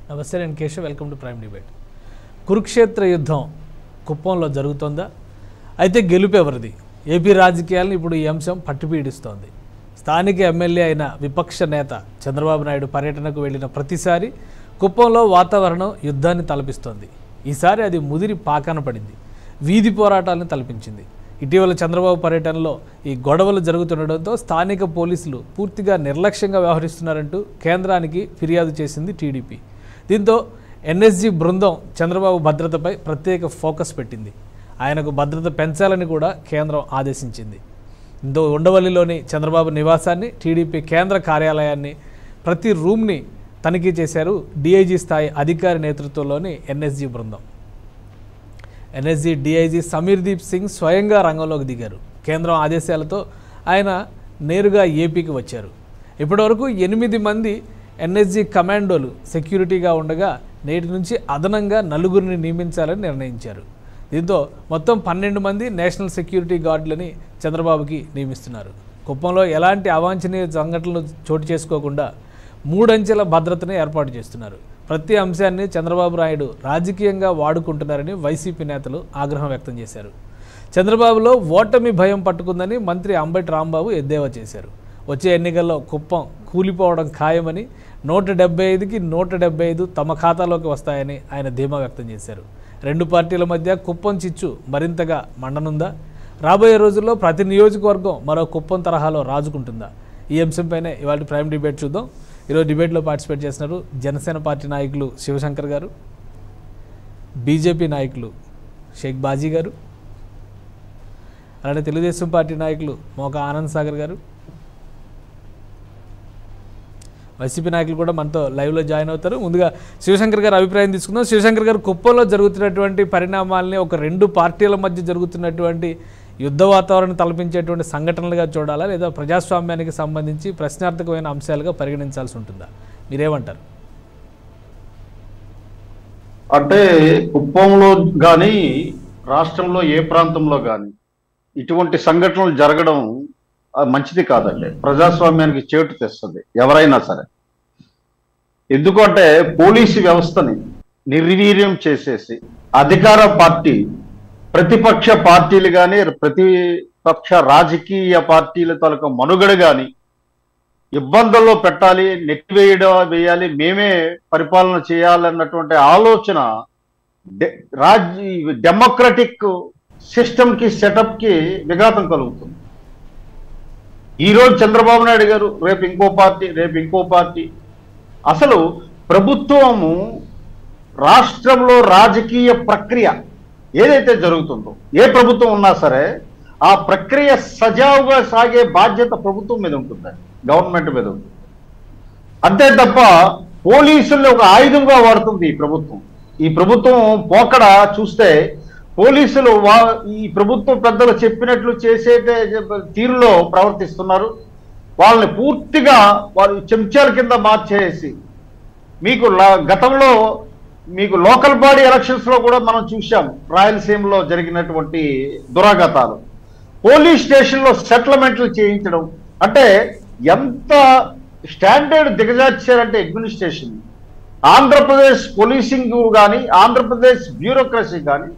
నమస్తే నేను Keshav welcome to prime debate Kurukshetra యుద్ధం కుప్పంలో జరుగుతోందా అయితే గెలుపు ఎవరిది ఏపీ రాజకీయాలను ఇప్పుడు ఈ అంశం పట్టుపీడిస్తోంది స్థానిక ఎమ్మెల్యే అయిన విపక్ష నేత చంద్రబాబు నాయుడు పర్యటనకు వెళ్ళిన ప్రతిసారి కుప్పంలో వాతావరణం యుద్ధాన్ని తలపిస్తోంది ఈసారి అది ముదిరి పాకాన పడింది వీధి పోరాటాలను తలపించింది ఇటీవల చంద్రబాబు పర్యటనలో ఈ గొడవలు జరుగుతుండడంతో స్థానిక పోలీసులు పూర్తిగా నిర్లక్ష్యంగా వ్యవహరిస్తున్నారంటూ కేంద్రానికి ఫిర్యాదు చేసింది టీడీపీ దీంతో ఎన్ఎస్జీ బృందం చంద్రబాబు భద్రతపై ప్రత్యేక ఫోకస్ పెట్టింది ఆయనకు భద్రత పెంచాలని కూడా కేంద్రం ఆదేశించింది ఇందో ఉండవల్లిలోని చంద్రబాబు నివాసాన్ని టీడీపీ కేంద్ర కార్యాలయాన్ని ప్రతి రూమ్ని తనిఖీ చేశారు డిఐజీ స్థాయి అధికారి నేతృత్వంలోని ఎన్ఎస్జీ బృందం ఎన్ఎస్జీ డిఐజీ సమీర్దీప్ సింగ్ స్వయంగా రంగంలోకి దిగారు కేంద్రం ఆదేశాలతో ఆయన నేరుగా ఏపీకి వచ్చారు ఇప్పటివరకు ఎనిమిది మంది ఎన్ఎస్జీ కమాండోలు సెక్యూరిటీగా ఉండగా నేటి నుంచి అదనంగా నలుగురిని నియమించాలని నిర్ణయించారు దీంతో మొత్తం పన్నెండు మంది నేషనల్ సెక్యూరిటీ గార్డులని చంద్రబాబుకి నియమిస్తున్నారు కుప్పంలో ఎలాంటి అవాంఛనీయ సంఘటనలు చోటు చేసుకోకుండా మూడంచెల భద్రతను ఏర్పాటు చేస్తున్నారు ప్రతి అంశాన్ని చంద్రబాబు నాయుడు రాజకీయంగా వాడుకుంటున్నారని వైసీపీ నేతలు ఆగ్రహం వ్యక్తం చేశారు చంద్రబాబులో ఓటమి భయం పట్టుకుందని మంత్రి అంబటి రాంబాబు ఎద్దేవా చేశారు వచ్చే ఎన్నికల్లో కుప్పం కూలిపోవడం ఖాయమని నూట డెబ్బై ఐదుకి నూట డెబ్బై ఐదు తమ ఖాతాలోకి వస్తాయని ఆయన ధీమా వ్యక్తం చేశారు రెండు పార్టీల మధ్య కుప్పం చిచ్చు మరింతగా మండనుందా రాబోయే రోజుల్లో ప్రతి నియోజకవర్గం మరో కుప్పం తరహాలో రాజుకుంటుందా ఈ అంశంపైనే ఇవాళ ప్రైమ్ డిబేట్ చూద్దాం ఈరోజు డిబేట్లో పార్టిసిపేట్ చేస్తున్నారు జనసేన పార్టీ నాయకులు శివశంకర్ గారు బీజేపీ నాయకులు షేక్ బాజీ గారు అలానే తెలుగుదేశం పార్టీ నాయకులు మోక ఆనంద్ సాగర్ గారు వైసీపీ నాయకులు కూడా మనతో లైవ్లో జాయిన్ అవుతారు ముందుగా శివశంకర్ గారు అభిప్రాయం తీసుకుందాం శివశంకర్ గారు కుప్పంలో జరుగుతున్నటువంటి పరిణామాలని ఒక రెండు పార్టీల మధ్య జరుగుతున్నటువంటి యుద్ధ వాతావరణం తలపించేటువంటి సంఘటనలుగా చూడాలా లేదా ప్రజాస్వామ్యానికి సంబంధించి ప్రశ్నార్థకమైన అంశాలుగా పరిగణించాల్సి ఉంటుందా మీరేమంటారు అంటే కుప్పంలో కానీ రాష్ట్రంలో ఏ ప్రాంతంలో కానీ ఇటువంటి సంఘటనలు జరగడం ఆ, మంచిది కాదండి ప్రజాస్వామ్యానికి చేటు తెస్తుంది ఎవరైనా సరే ఎందుకంటే పోలీసు వ్యవస్థని నిర్వీర్యం చేసేసి అధికార పార్టీ ప్రతిపక్ష పార్టీలు కానీ ప్రతిపక్ష రాజకీయ పార్టీల తాలూకా మనుగడ కానీ ఇబ్బందుల్లో పెట్టాలి నెట్టివేయడం వేయాలి మేమే పరిపాలన చేయాలన్నటువంటి ఆలోచన డె- రాజ్య డెమోక్రటిక్ సిస్టమ్ కి సెటప్ కి విఘాతం కలుగుతుంది ఈ రోజు చంద్రబాబు నాయుడు గారు రేపు ఇంకో పార్టీ రేపు ఇంకో పార్టీ అసలు ప్రభుత్వము రాష్ట్రంలో రాజకీయ ప్రక్రియ ఏదైతే జరుగుతుందో ఏ ప్రభుత్వం ఉన్నా సరే ఆ ప్రక్రియ సజావుగా సాగే బాధ్యత ప్రభుత్వం మీద ఉంటుంది గవర్నమెంట్ మీద ఉంటుంది అంతే తప్ప పోలీసుల్ని ఒక ఆయుధంగా వాడుతుంది ఈ ప్రభుత్వం ఈ ప్రభుత్వం పోకడ చూస్తే పోలీసులు వా ఈ ప్రభుత్వ పెద్దలు చెప్పినట్లు చేసే తీరులో ప్రవర్తిస్తున్నారు వాళ్ళని పూర్తిగా వారు చెంచాల కింద మార్చేసి మీకు లా- గతంలో మీకు లోకల్ బాడీ ఎలక్షన్స్ లో కూడా మనం చూశాం రాయలసీమలో జరిగినటువంటి దురాఘాతాలు పోలీస్ స్టేషన్ లో సెటిల్మెంట్లు చేయించడం అంటే ఎంత స్టాండర్డ్ దిగజార్చారంటే అడ్మినిస్ట్రేషన్ ఆంధ్రప్రదేశ్ పోలీసింగ్ కానీ ఆంధ్రప్రదేశ్ బ్యూరోక్రసీ కానీ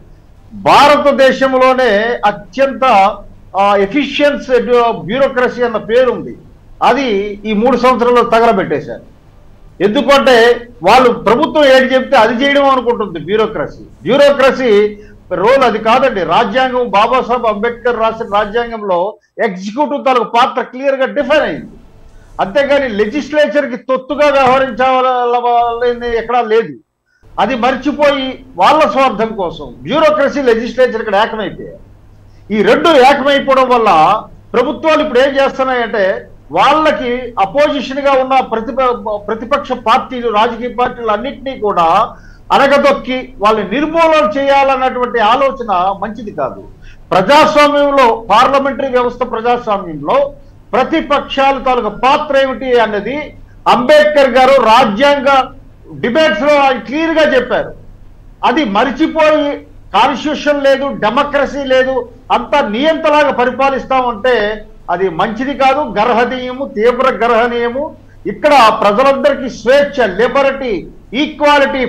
భారతదేశంలోనే అత్యంత ఎఫిషియన్స్ బ్యూరోక్రసీ అన్న పేరు ఉంది అది ఈ మూడు సంవత్సరాల్లో తగలబెట్టేశారు ఎందుకంటే వాళ్ళు ప్రభుత్వం ఏది చెప్తే అది చేయడం అనుకుంటుంది బ్యూరోక్రసీ బ్యూరోక్రసీ రోల్ అది కాదండి రాజ్యాంగం బాబాసాహెబ్ అంబేద్కర్ రాసిన రాజ్యాంగంలో ఎగ్జిక్యూటివ్ తాలూకు పాత్ర క్లియర్ గా డిఫైన్ అయింది అంతేగాని లెజిస్లేచర్ కి తొత్తుగా వ్యవహరించాలని ఎక్కడా లేదు అది మర్చిపోయి వాళ్ళ స్వార్థం కోసం బ్యూరోక్రసీ లెజిస్లేచర్ ఇక్కడ ఏకమైపోయారు ఈ రెండు ఏకమైపోవడం వల్ల ప్రభుత్వాలు ఇప్పుడు ఏం చేస్తున్నాయంటే వాళ్ళకి అపోజిషన్ గా ఉన్న ప్రతిప ప్రతిపక్ష పార్టీలు రాజకీయ పార్టీలు అన్నింటినీ కూడా అనగదొక్కి వాళ్ళని నిర్మూలన చేయాలన్నటువంటి ఆలోచన మంచిది కాదు ప్రజాస్వామ్యంలో పార్లమెంటరీ వ్యవస్థ ప్రజాస్వామ్యంలో ప్రతిపక్షాల తాలూకా పాత్ర ఏమిటి అన్నది అంబేద్కర్ గారు రాజ్యాంగ డిబేట్స్ లో ఆయన క్లియర్ గా చెప్పారు అది మరిచిపోయి కాన్స్టిట్యూషన్ లేదు డెమోక్రసీ లేదు అంత నియంతలాగా పరిపాలిస్తామంటే అది మంచిది కాదు గర్హనీయము తీవ్ర గర్హనీయము ఇక్కడ ప్రజలందరికీ స్వేచ్ఛ లిబర్టీ ఈక్వాలిటీ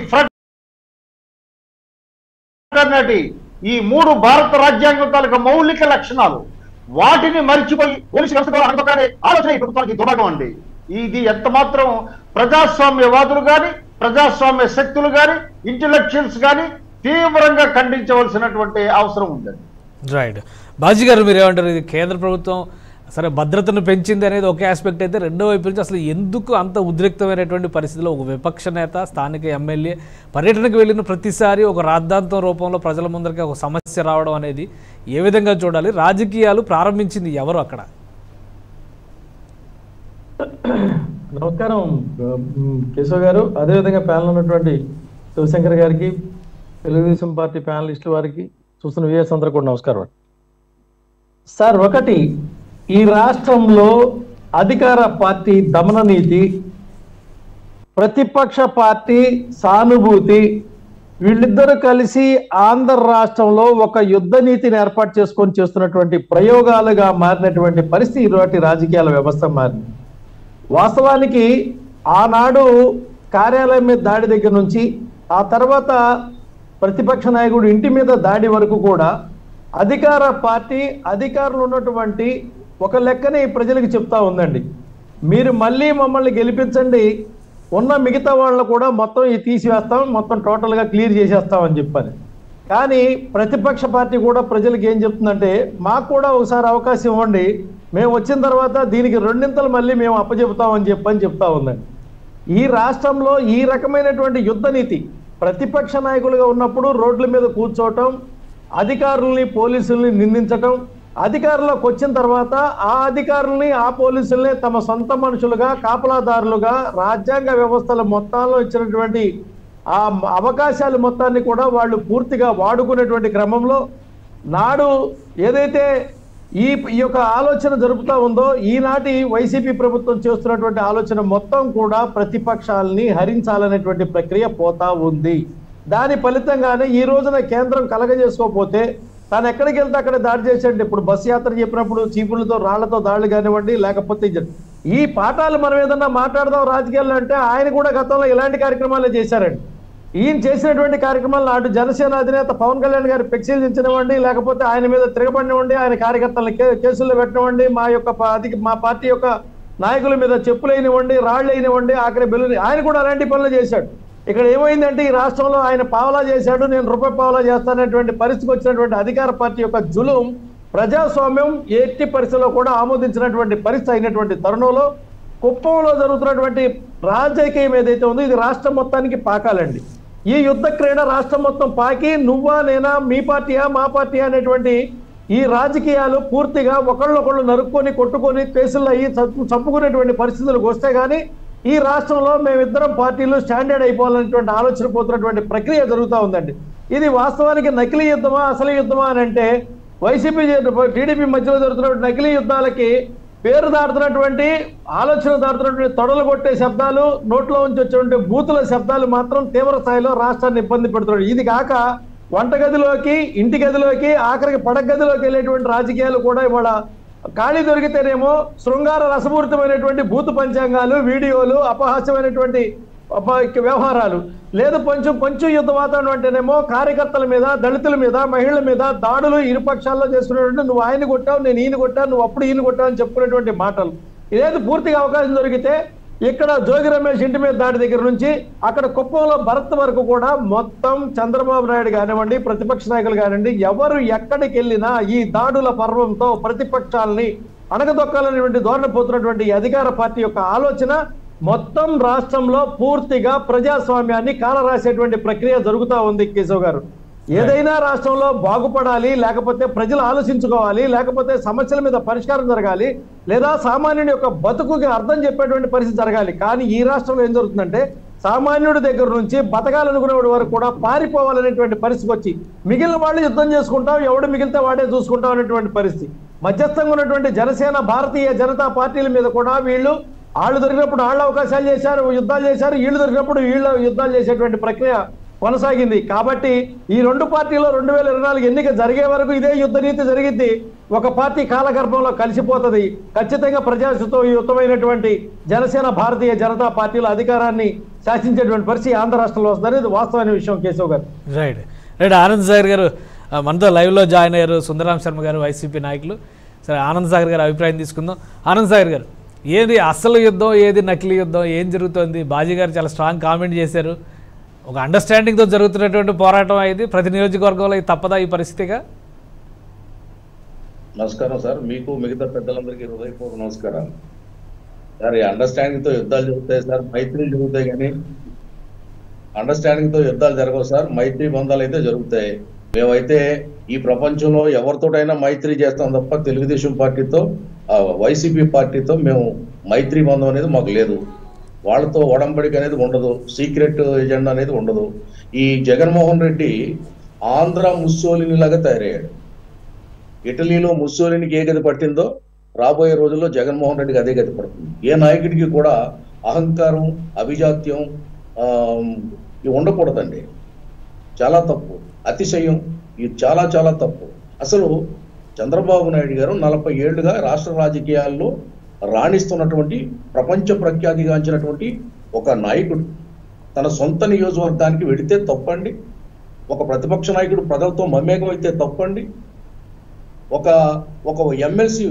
ఫ్రెటర్నిటీ ఈ మూడు భారత రాజ్యాంగం తాలూకా మౌలిక లక్షణాలు వాటిని మరిచిపోయి పోలీసు వ్యవస్థ ద్వారా అణగదొక్కాలనే ఆలోచన ఈ ప్రభుత్వానికి దుర్భాగం అండి ఇది ఎంత మాత్రం ప్రజాస్వామ్యవాదులు కానీ ప్రజాస్వామ్య శక్తులు కానీ ఇంటలెక్చువల్స్ కానీ తీవ్రంగా ఖండించవలసినటువంటి అవసరం ఉందండి రైట్ బాజీ గారు మీరు ఏమంటారు ఇది కేంద్ర ప్రభుత్వం సరే భద్రతను పెంచింది అనేది ఒక ఆస్పెక్ట్ అయితే రెండో వైపు నుంచి అసలు ఎందుకు అంత ఉద్రిక్తమైనటువంటి పరిస్థితిలో ఒక విపక్ష నేత స్థానిక ఎమ్మెల్యే పర్యటనకు వెళ్ళిన ప్రతిసారి ఒక రాద్ధాంతం రూపంలో ప్రజల ముందరికి ఒక సమస్య రావడం అనేది ఏ విధంగా చూడాలి రాజకీయాలు ప్రారంభించింది ఎవరు అక్కడ నమస్కారం ఉమ్, కేశవ్ గారు అదేవిధంగా ప్యానల్ ఉన్నటువంటి శివశంకర్ గారికి తెలుగుదేశం పార్టీ ప్యానలిస్టుల వారికి చూస్తున్న విఎస్ అందరూ కూడా నమస్కారం సార్ ఒకటి ఈ రాష్ట్రంలో అధికార పార్టీ దమన నీతి ప్రతిపక్ష పార్టీ సానుభూతి వీళ్ళిద్దరూ కలిసి ఆంధ్ర రాష్ట్రంలో ఒక యుద్ధ నీతిని ఏర్పాటు చేసుకొని చేస్తున్నటువంటి ప్రయోగాలుగా మారినటువంటి పరిస్థితి ఇటువంటి రాజకీయాల వ్యవస్థ మారింది వాస్తవానికి ఆనాడు కార్యాలయం మీద దాడి దగ్గర నుంచి ఆ తర్వాత ప్రతిపక్ష నాయకుడు ఇంటి మీద దాడి వరకు కూడా అధికార పార్టీ అధికారులు ఉన్నటువంటి ఒక లెక్కని ప్రజలకు చెప్తా ఉందండి మీరు మళ్ళీ మమ్మల్ని గెలిపించండి ఉన్న మిగతా వాళ్ళని కూడా మొత్తం ఇది తీసివేస్తాం మొత్తం టోటల్గా క్లియర్ చేసేస్తామని చెప్పారు కానీ ప్రతిపక్ష పార్టీ కూడా ప్రజలకు ఏం చెప్తుందంటే మాకు కూడా ఒకసారి అవకాశం ఇవ్వండి మేము వచ్చిన తర్వాత దీనికి రెండింతలు మళ్ళీ మేము అప్పచెబుతామని చెప్పని చెప్తా ఉందండి ఈ రాష్ట్రంలో ఈ రకమైనటువంటి యుద్ధ నీతి ప్రతిపక్ష నాయకులుగా ఉన్నప్పుడు రోడ్ల మీద కూర్చోవటం అధికారుల్ని పోలీసుల్ని నిందించటం అధికారంలోకి వచ్చిన తర్వాత ఆ అధికారుల్ని ఆ పోలీసుల్ని తమ సొంత మనుషులుగా కాపలాదారులుగా రాజ్యాంగ వ్యవస్థల మొత్తాల్లో ఇచ్చినటువంటి ఆ అవకాశాలు మొత్తాన్ని కూడా వాళ్ళు పూర్తిగా వాడుకునేటువంటి క్రమంలో నాడు ఏదైతే ఈ ఈ యొక్క ఆలోచన జరుపుతా ఉందో ఈనాటి వైసీపీ ప్రభుత్వం చేస్తున్నటువంటి ఆలోచన మొత్తం కూడా ప్రతిపక్షాలని హరించాలనేటువంటి ప్రక్రియ పోతా ఉంది దాని ఫలితంగానే ఈ రోజున కేంద్రం కలగజేసుకోకపోతే తాను ఎక్కడికి వెళ్తే అక్కడ దాడి చేసేయండి ఇప్పుడు బస్సు యాత్ర చెప్పినప్పుడు చీపులతో రాళ్లతో దాడులు కానివ్వండి లేకపోతే ఇది- ఈ పాఠాలు మనం ఏదన్నా మాట్లాడదాం రాజకీయాల్లో అంటే ఆయన కూడా గతంలో ఇలాంటి కార్యక్రమాలే చేశారండి ఈయన చేసినటువంటి కార్యక్రమాలను అటు జనసేన అధినేత పవన్ కళ్యాణ్ గారు పెక్సిలించనివ్వండి లేకపోతే ఆయన మీద తిరగబడినివ్వండి ఆయన కార్యకర్తలను కే- కేసుల్లో పెట్టనివ్వండి మా యొక్క పా- అధిక మా పార్టీ యొక్క నాయకుల మీద చెప్పులు అయినివ్వండి రాళ్ళు అయినివ్వండి ఆఖరి బిల్లుని ఆయన కూడా అలాంటి పనులు చేశాడు ఇక్కడ ఏమైందంటే ఈ రాష్ట్రంలో ఆయన పావలా చేశాడు నేను రూపాయి పావలా చేస్తానటువంటి పరిస్థితికి వచ్చినటువంటి అధికార పార్టీ యొక్క జులుం ప్రజాస్వామ్యం ఎట్టి పరిస్థితిలో కూడా ఆమోదించినటువంటి పరిస్థితి అయినటువంటి తరుణంలో కుప్పంలో జరుగుతున్నటువంటి రాజకీయం ఏదైతే ఉందో ఇది రాష్ట్రం మొత్తానికి పాకాలండి ఈ యుద్ధ క్రీడ రాష్ట్రం మొత్తం పాకి నువ్వా నేనా మీ పార్టీయా మా పార్టీయా అనేటువంటి ఈ రాజకీయాలు పూర్తిగా ఒకళ్ళొకళ్ళు నరుక్కొని కొట్టుకొని కేసుల్లో అయ్యి చంపు- చంపుకునేటువంటి పరిస్థితులకు వస్తే కానీ ఈ రాష్ట్రంలో మేమిద్దరం పార్టీలు స్టాండర్డ్ అయిపోవాలనేటువంటి ఆలోచన పోతున్నటువంటి ప్రక్రియ జరుగుతూ ఉందండి ఇది వాస్తవానికి నకిలీ యుద్ధమా అసలు యుద్ధమా అని అంటే వైసీపీ టీడీపీ మధ్యలో జరుగుతున్నటువంటి నకిలీ యుద్ధాలకి పేరు దాటుతున్నటువంటి ఆలోచన దాటుతున్నటువంటి తొడలు కొట్టే శబ్దాలు నోట్లో నుంచి వచ్చేటువంటి బూతుల శబ్దాలు మాత్రం తీవ్ర స్థాయిలో రాష్ట్రాన్ని ఇబ్బంది పెడుతున్నాడు ఇది కాక వంటగదిలోకి ఇంటి గదిలోకి ఆఖరికి పడక గదిలోకి వెళ్ళేటువంటి రాజకీయాలు కూడా ఇవాళ ఖాళీ దొరికితేనేమో శృంగార రసపూరితమైనటువంటి భూత పంచాంగాలు వీడియోలు అపహాస్యమైనటువంటి అప- వ్యవహారాలు లేదు కొంచెం కొంచెం యుద్ధ వాతావరణం అంటేనేమో కార్యకర్తల మీద దళితుల మీద మహిళల మీద దాడులు ఇరుపక్షాల్లో చేసుకునేటువంటి నువ్వు ఆయన కొట్టావు నేను ఈయన కొట్టాను నువ్వు అప్పుడు ఈయన కొట్టావు అని చెప్పుకునేటువంటి మాటలు ఇదేది పూర్తిగా అవకాశం దొరికితే ఇక్కడ జోగి రమేష్ ఇంటి మీద దాడి దగ్గర నుంచి అక్కడ కుప్పంలో భరత్ వరకు కూడా మొత్తం చంద్రబాబు నాయుడు కానివ్వండి ప్రతిపక్ష నాయకులు కానివ్వండి ఎవరు ఎక్కడికి వెళ్ళినా ఈ దాడుల పర్వంతో ప్రతిపక్షాలని అణగదొక్కాలనేటువంటి ధోరణ పోతున్నటువంటి ఈ అధికార పార్టీ యొక్క ఆలోచన మొత్తం రాష్ట్రంలో పూర్తిగా ప్రజాస్వామ్యాన్ని కాలరాసేటువంటి ప్రక్రియ జరుగుతా ఉంది కేశవ్ గారు ఏదైనా రాష్ట్రంలో బాగుపడాలి లేకపోతే ప్రజలు ఆలోచించుకోవాలి లేకపోతే సమస్యల మీద పరిష్కారం జరగాలి లేదా సామాన్యుడి యొక్క బతుకుకి అర్థం చెప్పేటువంటి పరిస్థితి జరగాలి కానీ ఈ రాష్ట్రంలో ఏం జరుగుతుందంటే సామాన్యుడి దగ్గర నుంచి బతకాలనుకునేవాడి వరకు కూడా పారిపోవాలనేటువంటి పరిస్థితి వచ్చి మిగిలిన వాళ్ళు యుద్ధం చేసుకుంటాం ఎవడు మిగిలితే వాడే చూసుకుంటాం అనేటువంటి పరిస్థితి మధ్యస్థంగా ఉన్నటువంటి జనసేన భారతీయ జనతా పార్టీల మీద కూడా వీళ్ళు వాళ్ళు దొరికినప్పుడు వాళ్ళ అవకాశాలు చేశారు యుద్ధాలు చేశారు వీళ్ళు దొరికినప్పుడు వీళ్ళ యుద్ధాలు చేసేటువంటి ప్రక్రియ కొనసాగింది కాబట్టి ఈ రెండు పార్టీలో రెండు వేల ఇరవై నాలుగు ఎన్నిక జరిగే వరకు ఇదే యుద్ధ నీతి జరిగింది ఒక పార్టీ కాలగర్భంలో కలిసిపోతుంది ఖచ్చితంగా ప్రజాయుతమైనటువంటి జనసేన భారతీయ జనతా పార్టీల అధికారాన్ని శాసించేటువంటి పరిస్థితి ఆంధ్ర రాష్ట్రంలో వస్తుంది అనేది వాస్తవమైన విషయం కేశవ్ గారు రైట్ రైట్ ఆనంద్ సాగర్ గారు ఆ, మనతో లైవ్లో జాయిన్ అయ్యారు సుందరాం శర్మ గారు వైసీపీ నాయకులు సరే ఆనంద్ సాగర్ గారి అభిప్రాయం తీసుకుందాం ఆనంద్ సాగర్ గారు ఏది అసలు యుద్ధం ఏది నకిలీ యుద్ధం ఏం జరుగుతోంది బాజీ గారు చాలా స్ట్రాంగ్ కామెంట్ చేశారు ఒక అండర్స్టాండింగ్తో జరుగుతున్నటువంటి పోరాటం ఇది ప్రతి నియోజకవర్గంలో ఇది తప్పదా ఈ పరిస్థితిగా నమస్కారం సార్ మీకు మిగతా పెద్దలందరికీ హృదయపూర్వక నమస్కారం సార్ ఈ అండర్స్టాండింగ్ తో యుద్ధాలు జరుగుతాయి సార్ మైత్రీలు జరుగుతాయి కానీ అండర్స్టాండింగ్ తో యుద్ధాలు జరగవు సార్ మైత్రి బంధాలు అయితే జరుగుతాయి మేమైతే ఈ ప్రపంచంలో ఎవరితోటైనా మైత్రి చేస్తాం తప్ప తెలుగుదేశం పార్టీతో ఆ, వైసీపీ పార్టీతో మేము మైత్రి బంధం అనేది మాకు లేదు వాళ్ళతో ఒడంబడిక అనేది ఉండదు సీక్రెట్ ఎజెండా అనేది ఉండదు ఈ జగన్మోహన్ రెడ్డి ఆంధ్ర ముస్సోలిని లాగా తయారయ్యాడు ఇటలీలో ముస్సోలినికి ఏ గది పట్టిందో రాబోయే రోజుల్లో జగన్మోహన్ రెడ్డికి అదే గతి పడుతుంది ఏ నాయకుడికి కూడా అహంకారం అభిజాత్యం ఆ, ఇవి ఉండకూడదండి చాలా తప్పు అతిశయం ఇది చాలా చాలా తప్పు అసలు చంద్రబాబు నాయుడు గారు నలభై ఏళ్లుగా రాష్ట్ర రాజకీయాల్లో రాణిస్తున్నటువంటి ప్రపంచ ప్రఖ్యాతిగాంచినటువంటి ఒక నాయకుడు తన సొంత నియోజకవర్గానికి వెడితే తప్పండి ఒక ప్రతిపక్ష నాయకుడు ప్రజలతో మమేకం అయితే తప్పండి ఒక ఒక ఎమ్మెల్సీ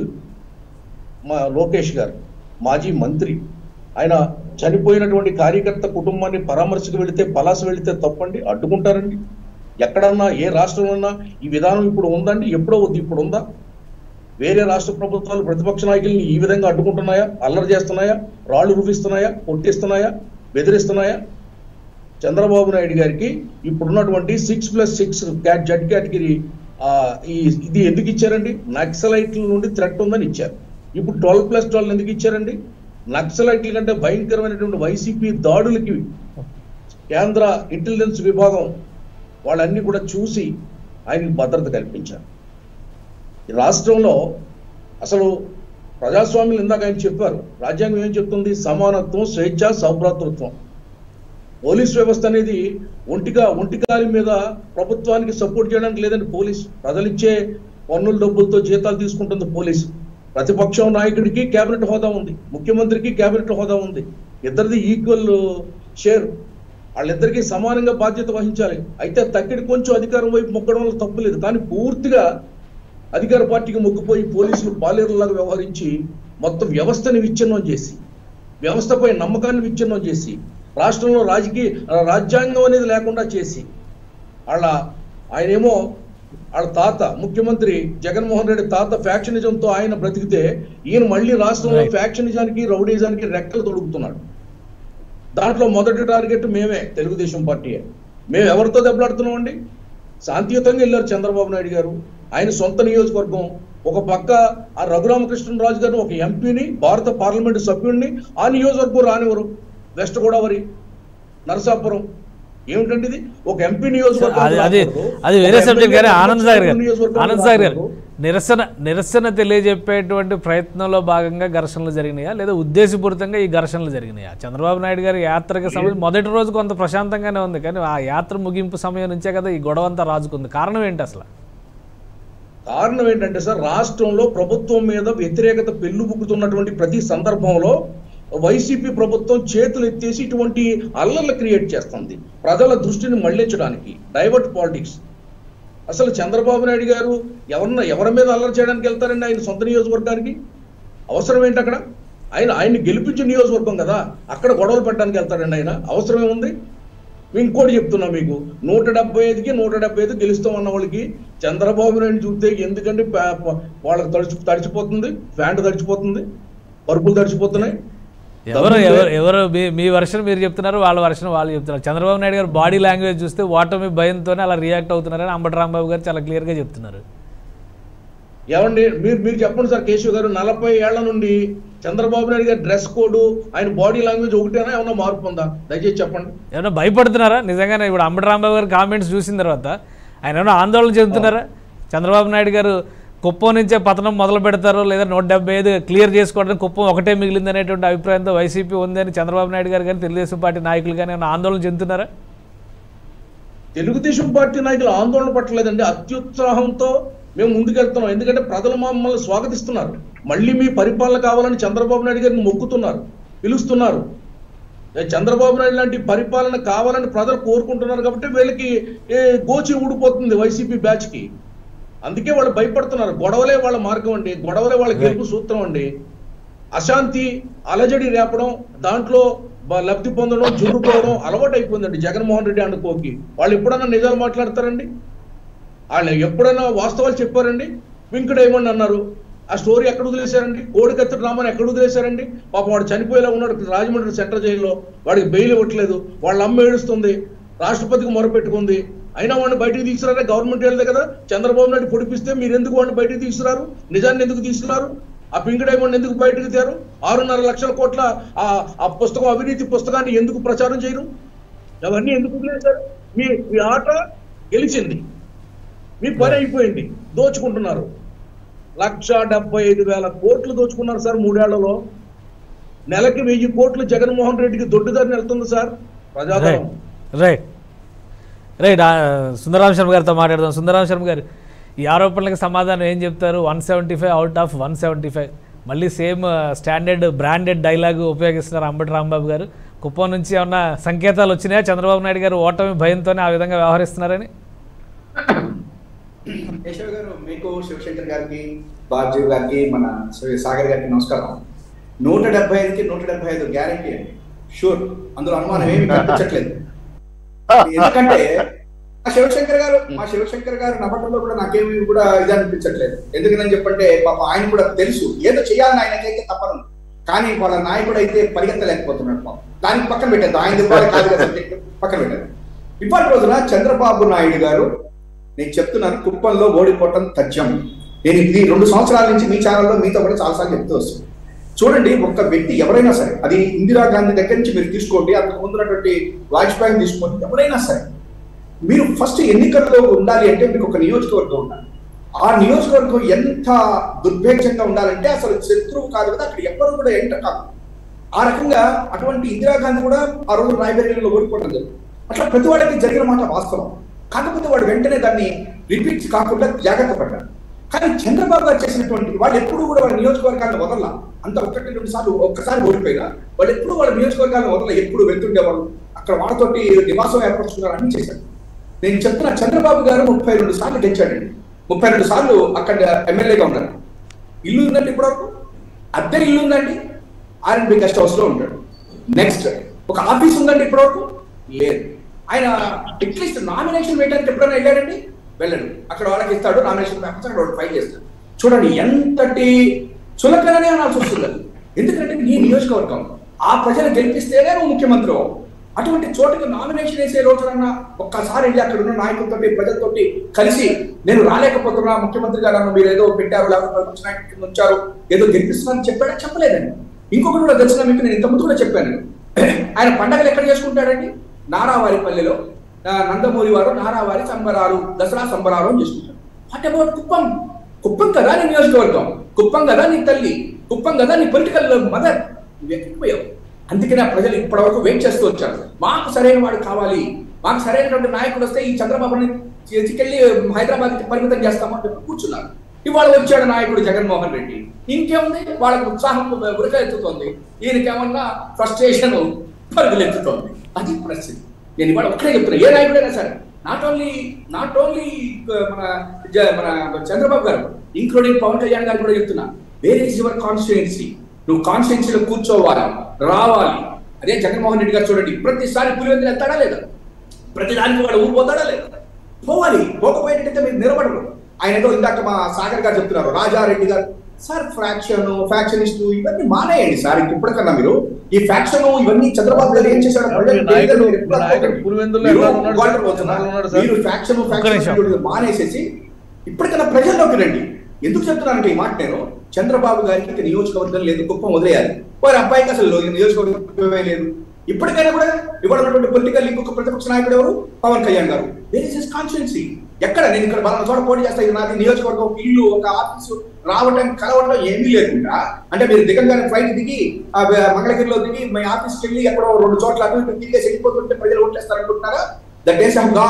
మా లోకేష్ గారు మాజీ మంత్రి ఆయన చనిపోయినటువంటి కార్యకర్త కుటుంబాన్ని పరామర్శకు వెళితే పలాస వెళితే తప్పండి అడ్డుకుంటారండి ఎక్కడన్నా ఏ రాష్ట్రంలో ఈ విధానం ఇప్పుడు ఉందండి ఎప్పుడో వద్దు ఇప్పుడు ఉందా వేరే రాష్ట్ర ప్రభుత్వాలు ప్రతిపక్ష నాయకుల్ని ఈ విధంగా అడ్డుకుంటున్నాయా అల్లరి చేస్తున్నాయా రాళ్ళు రూపిస్తున్నాయా కొట్టిస్తున్నాయా బెదిరిస్తున్నాయా చంద్రబాబు నాయుడు గారికి ఇప్పుడున్నటువంటి six plus six cat Z category ఈ ఇది ఎందుకు ఇచ్చారండి నక్సలైట్ల నుండి థ్రెట్ ఉందని ఇచ్చారు ఇప్పుడు ట్వెల్వ్ ప్లస్ ట్వెల్వ్ ఎందుకు ఇచ్చారండి నక్సలైట్ల కంటే భయంకరమైనటువంటి వైసీపీ దాడులకి కేంద్ర ఇంటెలిజెన్స్ విభాగం వాళ్ళన్నీ కూడా చూసి ఆయనకి భద్రత కల్పించారు ఈ రాష్ట్రంలో అసలు ప్రజాస్వామ్యం ఇందాక ఆయన చెప్పారు రాజ్యాంగం ఏం చెప్తుంది సమానత్వం స్వేచ్ఛ సౌభ్రాతృత్వం పోలీస్ వ్యవస్థ అనేది ఒంటిగా ఒంటికాలి మీద ప్రభుత్వానికి సపోర్ట్ చేయడానికి లేదండి పోలీస్ ప్రజలిచ్చే పన్నుల డబ్బులతో జీతాలు తీసుకుంటుంది పోలీస్ ప్రతిపక్షం నాయకుడికి కేబినెట్ హోదా ఉంది ముఖ్యమంత్రికి కేబినెట్ హోదా ఉంది ఇద్దరిది ఈక్వల్ షేర్ వాళ్ళిద్దరికీ సమానంగా బాధ్యత వహించాలి అయితే తక్కిడి కొంచెం అధికారం వైపు మొక్కడంలో తప్పులేదు కానీ పూర్తిగా అధికార పార్టీకి మొగ్గిపోయి పోలీసులు పాలేరులాగా వ్యవహరించి మొత్తం వ్యవస్థని విచ్ఛిన్నం చేసి వ్యవస్థపై నమ్మకాన్ని విచ్ఛిన్నం చేసి రాష్ట్రంలో రాజకీయ రాజ్యాంగం అనేది లేకుండా చేసి వాళ్ళ ఆయనేమో వాళ్ళ తాత ముఖ్యమంత్రి జగన్మోహన్ రెడ్డి తాత ఫ్యాక్షనిజంతో ఆయన బ్రతికితే ఈయన మళ్ళీ రాష్ట్రంలో Right. ఫ్యాక్షనిజానికి రౌడీజానికి రెక్కలు తొడుగుతున్నాడు దాంట్లో మొదటి టార్గెట్ మేమే తెలుగుదేశం పార్టీయే మేము ఎవరితో దెబ్బలాడుతున్నామండి శాంతియుతంగా వెళ్ళారు చంద్రబాబు నాయుడు గారు ఆయన సొంత నియోజకవర్గం ఒక పక్క ఆ రఘురామకృష్ణరాజు గారిని ఒక ఎంపీని భారత పార్లమెంటు సభ్యుడిని ఆ నియోజకవర్గం రానివ్వరు వెస్ట్ గోదావరి నరసాపురం ఏమిటండి ఇది ఒక ఎంపీ నియోజకవర్గం అది అది అది వేరే సబ్జెక్ట్ కానీ ఆనంద్ సాగర్ గారు ఆనంద్ సాగర్ గారు నిరసన నిరసన తెలియజెప్పేటువంటి ప్రయత్నంలో భాగంగా ఘర్షణలు జరిగినాయా లేదా ఉద్దేశపూరితంగా ఈ ఘర్షణలు జరిగినాయా చంద్రబాబు నాయుడు గారి యాత్రకి సంబంధించి మొదటి రోజు కొంత ప్రశాంతంగానే ఉంది కానీ ఆ యాత్ర ముగింపు సమయం నుంచే కదా ఈ గొడవ అంతా రాజుకుంది కారణం ఏంటి అసలు కారణం ఏంటంటే సార్ రాష్ట్రంలో ప్రభుత్వం మీద వ్యతిరేకత పెళ్ళుబుక్కుతున్నటువంటి ప్రతి సందర్భంలో వైసీపీ ప్రభుత్వం చేతులు ఎత్తేసి ఇటువంటి అల్లర్లు క్రియేట్ చేస్తుంది ప్రజల దృష్టిని మళ్లించడానికి డైవర్ట్ పాలిటిక్స్ అసలు చంద్రబాబు నాయుడు గారు ఎవరన్నా ఎవరి మీద అల్లరి చేయడానికి వెళ్తారండి ఆయన సొంత నియోజకవర్గానికి అవసరం ఏంటి అక్కడ ఆయన ఆయన్ని గెలిపించిన నియోజకవర్గం కదా అక్కడ గొడవలు పెట్టడానికి వెళ్తాడండి ఆయన అవసరం ఏముంది ఇంకోటి చెప్తున్నా మీకు నూట డెబ్బై ఐదుకి నూట డెబ్బై ఐదు గెలుస్తాం అన్న వాళ్ళకి చంద్రబాబు నాయుడు చూస్తే ఎందుకంటే ప- ప- వాళ్ళకి తడిచి తడిచిపోతుంది ప్యాంటు తడిచిపోతుంది పరుపులు తడిచిపోతున్నాయి ఎవరు ఎవరు ఎవరు మీ మీ వర్షన్ మీరు చెప్తున్నారు వాళ్ళ వర్షన్ వాళ్ళు చెప్తున్నారు చంద్రబాబు నాయుడు గారు బాడీ లాంగ్వేజ్ చూస్తే ఓటమి భయంతోనే అలా రియాక్ట్ అవుతున్నారని అంబటి రాంబాబు గారు చాలా క్లియర్గా చెప్తున్నారు ఏమండి మీరు మీరు చెప్పండి సార్ కేశవ్ గారు నలభై ఏళ్ల నుండి చంద్రబాబు నాయుడు గారి డ్రెస్ కోడ్ ఆయన బాడీ లాంగ్వేజ్ ఒకటేనా ఏమన్నా మార్పు ఉందా దయచేసి చెప్పండి ఏమైనా భయపడుతున్నారా నిజంగానే ఇప్పుడు అంబటి రాంబాబు గారు కామెంట్స్ చూసిన తర్వాత ఆయన ఏమైనా ఆందోళన చెందుతున్నారా చంద్రబాబు నాయుడు గారు కుప్పం నుంచే పతనం మొదలు పెడతారు లేదా నూట డెబ్బై ఐదు క్లియర్ చేసుకోవడానికి కుప్పం ఒకటే మిగిలింది అనేటువంటి అభిప్రాయంతో వైసీపీ ఉందని చంద్రబాబు నాయుడు గారు కానీ తెలుగుదేశం పార్టీ నాయకులు కానీ ఏమైనా ఆందోళన చెందుతున్నారా తెలుగుదేశం పార్టీ నాయకులు ఆందోళన పట్టలేదండి అత్యుత్సాహంతో మేము ముందుకెళ్తున్నాం ఎందుకంటే ప్రజలు మమ్మల్ని స్వాగతిస్తున్నారు మళ్ళీ మీ పరిపాలన కావాలని చంద్రబాబు నాయుడు గారిని మొక్కుతున్నారు పిలుస్తున్నారు ఏ చంద్రబాబు నాయుడు లాంటి పరిపాలన కావాలని ప్రజలు కోరుకుంటున్నారు కాబట్టి వీళ్ళకి ఏ, గోచి ఊడిపోతుంది వైసీపీ బ్యాచ్ కి అందుకే వాళ్ళు భయపడుతున్నారు గొడవలే వాళ్ళ మార్గం అండి గొడవలే వాళ్ళ గెలుపు సూత్రం అండి అశాంతి అలజడి రేపడం దాంట్లో బ- లబ్ధి పొందడం జుర్రుకోవడం అలవాటు అయిపోయిందండి జగన్మోహన్ రెడ్డి అనుకోకి వాళ్ళు ఎప్పుడన్నా నిజాలు మాట్లాడతారండి వాళ్ళు ఎప్పుడైనా వాస్తవాలు చెప్పారండి పింక్ డైమండ్ అన్నారు ఆ స్టోరీ ఎక్కడ వదిలేశారండి కోడికత్తుడు రామని ఎక్కడ వదిలేశారండి పాపం వాడు చనిపోయేలా ఉన్నాడు రాజమండ్రి సెంట్రల్ జైల్లో వాడికి బెయిల్ ఇవ్వట్లేదు వాళ్ళ అమ్మ ఏడుస్తుంది రాష్ట్రపతికి మొరపెట్టుకుంది అయినా వాడిని బయటికి తీసుకురారే గవర్నమెంట్ వెళ్ళదు కదా చంద్రబాబు నాయుడు పొడిపిస్తే మీరు ఎందుకు వాడిని బయటికి తీసుకురారు నిజాన్ని ఎందుకు తీసుకున్నారు ఆ పింక్ డైమండ్ ఎందుకు బయటకు తీరు ఆరున్నర లక్షల కోట్ల ఆ ఆ పుస్తకం అవినీతి పుస్తకాన్ని ఎందుకు ప్రచారం చేయరు అవన్నీ ఎందుకు వదిలేశారు మీ మీ ఆట గెలిచింది మీ పని అయిపోయింది దోచుకుంటున్నారు లక్ష డెబ్బై ఐదు వేల కోట్లు దోచుకున్నారు సార్ మూడేళ్లలో నెలకి వెయ్యి కోట్లు జగన్మోహన్ రెడ్డికి దొడ్డుదారిని వెళ్తుంది సార్ ప్రజాధనం రైట్ రైట్ రైట్ ఆ, సుందరరామ శర్మ గారితో మాట్లాడదాం సుందరరామ శర్మ గారు ఈ ఆరోపణలకు సమాధానం ఏం చెప్తారు one seventy five out of one seventy five మళ్ళీ సేమ్ స్టాండర్డ్ బ్రాండెడ్ డైలాగ్ ఉపయోగిస్తున్నారు అంబటి రాంబాబు గారు కుప్పం నుంచి ఏమన్నా సంకేతాలు వచ్చినాయా చంద్రబాబు నాయుడు గారు ఓటమి భయంతోనే ఆ విధంగా వ్యవహరిస్తున్నారని కేశవ్ గారు మీకు శివశంకర్ గారికి బాబ్జీ గారికి మన శ్రీ సాగర్ గారికి నమస్కారం నూట డెబ్బై ఐదుకి నూట డెబ్బై ఐదు గ్యారంటీ అండి షూర్ అందులో అనుమానం ఏమి కనిపించట్లేదు ఎందుకంటే మా శివశంకర్ గారు మా శివశంకర్ గారు నమ్మకంలో కూడా నాకేమి కూడా ఇది అనిపించట్లేదు ఎందుకని చెప్పంటే పాప ఆయన కూడా తెలుసు ఏదో చేయాలని ఆయనకైతే తప్పను కానీ వాళ్ళ నాయకుడు అయితే పరిగెత్తలేకపోతున్నాడు పాపం దానికి పక్కన పెట్టేది ఆయన కూడా కాదు కదా subject. పక్కన పెట్టేది ఇప్పటి రోజున చంద్రబాబు నాయుడు గారు నేను చెప్తున్నాను కుప్పంలో ఓడిపోవటం తథ్యం నేను ఇది రెండు సంవత్సరాల నుంచి మీ ఛానల్లో మీతో కూడా చాలాసార్లు చెప్తూ వస్తాను చూడండి ఒక వ్యక్తి ఎవరైనా సరే అది ఇందిరాగాంధీ దగ్గర నుంచి మీరు తీసుకోండి అంతకు ముందున్నటువంటి వాజ్పేయిని తీసుకోండి ఎవరైనా సరే మీరు ఫస్ట్ ఎన్నికల్లో ఉండాలి అంటే మీకు ఒక నియోజకవర్గం ఉండాలి ఆ నియోజకవర్గం ఎంత దుర్భేక్షంగా ఉండాలంటే అసలు శత్రువు కాదు కదా అక్కడ ఎవ్వరు కూడా ఎంట కాదు ఆ రకంగా అటువంటి ఇందిరాగాంధీ కూడా ఆ రోజు రాయబరేలీలో ఓడిపోవడం జరిగింది అట్లా ప్రతి వాడికి జరిగిన మాట వాస్తవం కాకపోతే వాడు వెంటనే దాన్ని రిపీట్ కాకుండా జాగ్రత్త పడ్డాడు కానీ చంద్రబాబు గారు చేసినటువంటి వాళ్ళు ఎప్పుడు కూడా వాళ్ళ నియోజకవర్గాన్ని వదల అంత ఒకటి రెండు సార్లు ఒక్కసారి ఓడిపోయినా వాళ్ళు ఎప్పుడు వాళ్ళ నియోజకవర్గాన్ని వదల ఎప్పుడు వెళ్తుండేవాళ్ళు అక్కడ వాళ్ళతోటి నివాసం ఏర్పరచుకున్నారు అన్ని చేశారు నేను చెప్తున్న చంద్రబాబు గారు ముప్పై రెండు సార్లు గెలిచాడండి ముప్పై రెండు సార్లు అక్కడ ఎమ్మెల్యేగా ఉన్నారు ఇల్లు ఉందండి ఇప్పటివరకు అద్దె ఇల్లు ఉందండి ఆర్ఎన్బి గెస్ట్ హౌస్ లో ఉంటాడు నెక్స్ట్ ఒక ఆఫీస్ ఉందండి ఇప్పటివరకు లేదు ఆయన అట్లీస్ట్ నామినేషన్ వేయడానికి ఎప్పుడైనా వెళ్ళాడండి వెళ్ళడు అక్కడ వాళ్ళకి ఇస్తాడు నామినేషన్ పేపర్స్ అక్కడ వాడు ఫైల్ చేస్తాడు చూడండి ఎంతటి చులకననే అనాల్సి వస్తుంది అది. ఎందుకంటే నీ నియోజకవర్గం ఆ ప్రజలు గెలిపిస్తేనే నువ్వు ముఖ్యమంత్రి అవ్వవు. అటువంటి చోటుకి నామినేషన్ వేసే రోజునన్నా ఒక్కసారి వెళ్ళి అక్కడ ఉన్న నాయకులతోటి ప్రజలతోటి కలిసి నేను రాలేకపోతున్నా ముఖ్యమంత్రి గారు నన్ను మీరు ఏదో పెట్టారు లేకపోతే ప్రతిపక్ష నాయకుడి కింద ఉంచారు ఏదో గెలిపిస్తున్నాను చెప్పాడా చెప్పలేదండి ఇంకొకటి కూడా తెలిసిన మీకు నేను ఇంతకుముందు కూడా చెప్పాను ఆయన పండగలు ఎక్కడ చేసుకుంటాడండి నారావారిపల్లెలో ఆ, నందమూరి వారు నారావారి సంబరాలు దసరా సంబరాలు అని చేసుకుంటారు వాట్ అబౌట్ కుప్పం కుప్పం కదా నీ నియోజకవర్గం కుప్పం కదా నీ తల్లి కుప్పం కదా నీ పొలిటికల్ మదర్ నువ్వు ఎక్కడికి పోయావు అందుకనే ఆ ప్రజలు ఇప్పటివరకు వెయిట్ చేస్తూ వచ్చారు మాకు సరైన వాడు కావాలి మాకు సరైనటువంటి నాయకుడు వస్తే ఈ చంద్రబాబుని తీసుకెళ్లి హైదరాబాద్ కి పరిమితం చేస్తామని చెప్పి కూర్చున్నారు ఇవాళ వచ్చాడు నాయకుడు జగన్మోహన్ రెడ్డి ఇంకేముంది వాళ్ళకి ఉత్సాహం ఉరక ఎత్తుతోంది ఈయనకేమన్నా ఫ్రస్ట్రేషన్ పరుగులెత్తుతోంది అది పరిస్థితి నేను ఇవాళ ఒక్కడే చెప్తున్నా ఏ నాయకుడైనా సరే నాట్ ఓన్లీ నాట్ ఓన్లీ మన జ- మన చంద్రబాబు గారు ఇంక్లూడింగ్ పవన్ కళ్యాణ్ గారు కూడా చెప్తున్నా వేర్ ఈస్ యువర్ కాన్స్టిట్యుయెన్సీ నువ్వు కాన్స్టిట్యున్సీలో కూర్చోవాలి రావాలి అదే జగన్మోహన్ రెడ్డి గారు చూడండి ప్రతిసారి పులివెందులు వెళ్తాడా లేదా ప్రతిదానికి వాడు ఊరు పోతాడా లేదా పోవాలి పోకపోయేటట్టయితే మీరు నిలబడరు ఆయన ఏదో ఇందాక మా సాగర్ గారు చెప్తున్నారు రాజారెడ్డి గారు సార్ ఫ్రాక్షన్ ఫ్యాక్షనిస్ట్ ఇవన్నీ మానేయండి సార్ ఇంక ఇప్పటికన్నా మీరు ఈ ఫ్యాక్షన్ ఇవన్నీ చంద్రబాబు గారు ఏం చేశారో ప్రజలకు మీ నాయకుడు- తెలియదు, ఎప్పుడు మీ నాయకుడు అనుకోకండి. పులివెందుల్లో మీరు ఎలా ఉన్నాడు వాళ్ళు సార్? పోతున్నారు. ఎలా ఉన్నాడు సార్? మీరు ఫ్యాక్షన్ ఒక్క ఫ్యాక్షన్ నిమిషం. వీడియోలు మానేసేసి ఇప్పటికైనా ప్రజల్లోకి రండి ఎందుకు చెప్తున్నానంటే ఈ మాట నేను చంద్రబాబు గారికి ఇక నియోజకవర్గం లేదు కుప్పం వదిలేయాలి వారి అబ్బాయికి అసలు నియోజకవర్గమే లేదు ఇప్పటికైనా కూడా ఇవాళ ఉన్నటువంటి పొలిటికల్ ఇంకొక ప్రతిపక్ష నాయకుడు ఎవరు పవన్ కళ్యాణ్ గారు వేర్ ఇస్ కాన్స్టిట్యున్సీ ఎక్కడ నేను ఇక్కడ బలం చోట పోటీ చేస్తా ఇది నాది నియోజకవర్గం ఒక ఇల్లు ఒక ఆఫీసు రావటం కలవటం ఏమీ లేకుండా అంటే మీరు దిగంగానే ఫ్లైట్ దిగి ఆ బ- మంగళగిరిలో దిగి మీ ఆఫీస్కి వెళ్ళి ఎక్కడో రెండు చోట్ల అటు ఇటు తిరిగేసి వెళ్ళిపోతుంటే ప్రజలు ఓట్లేస్తారనుకుంటున్నారా ద డేస్ హావ్ గాన్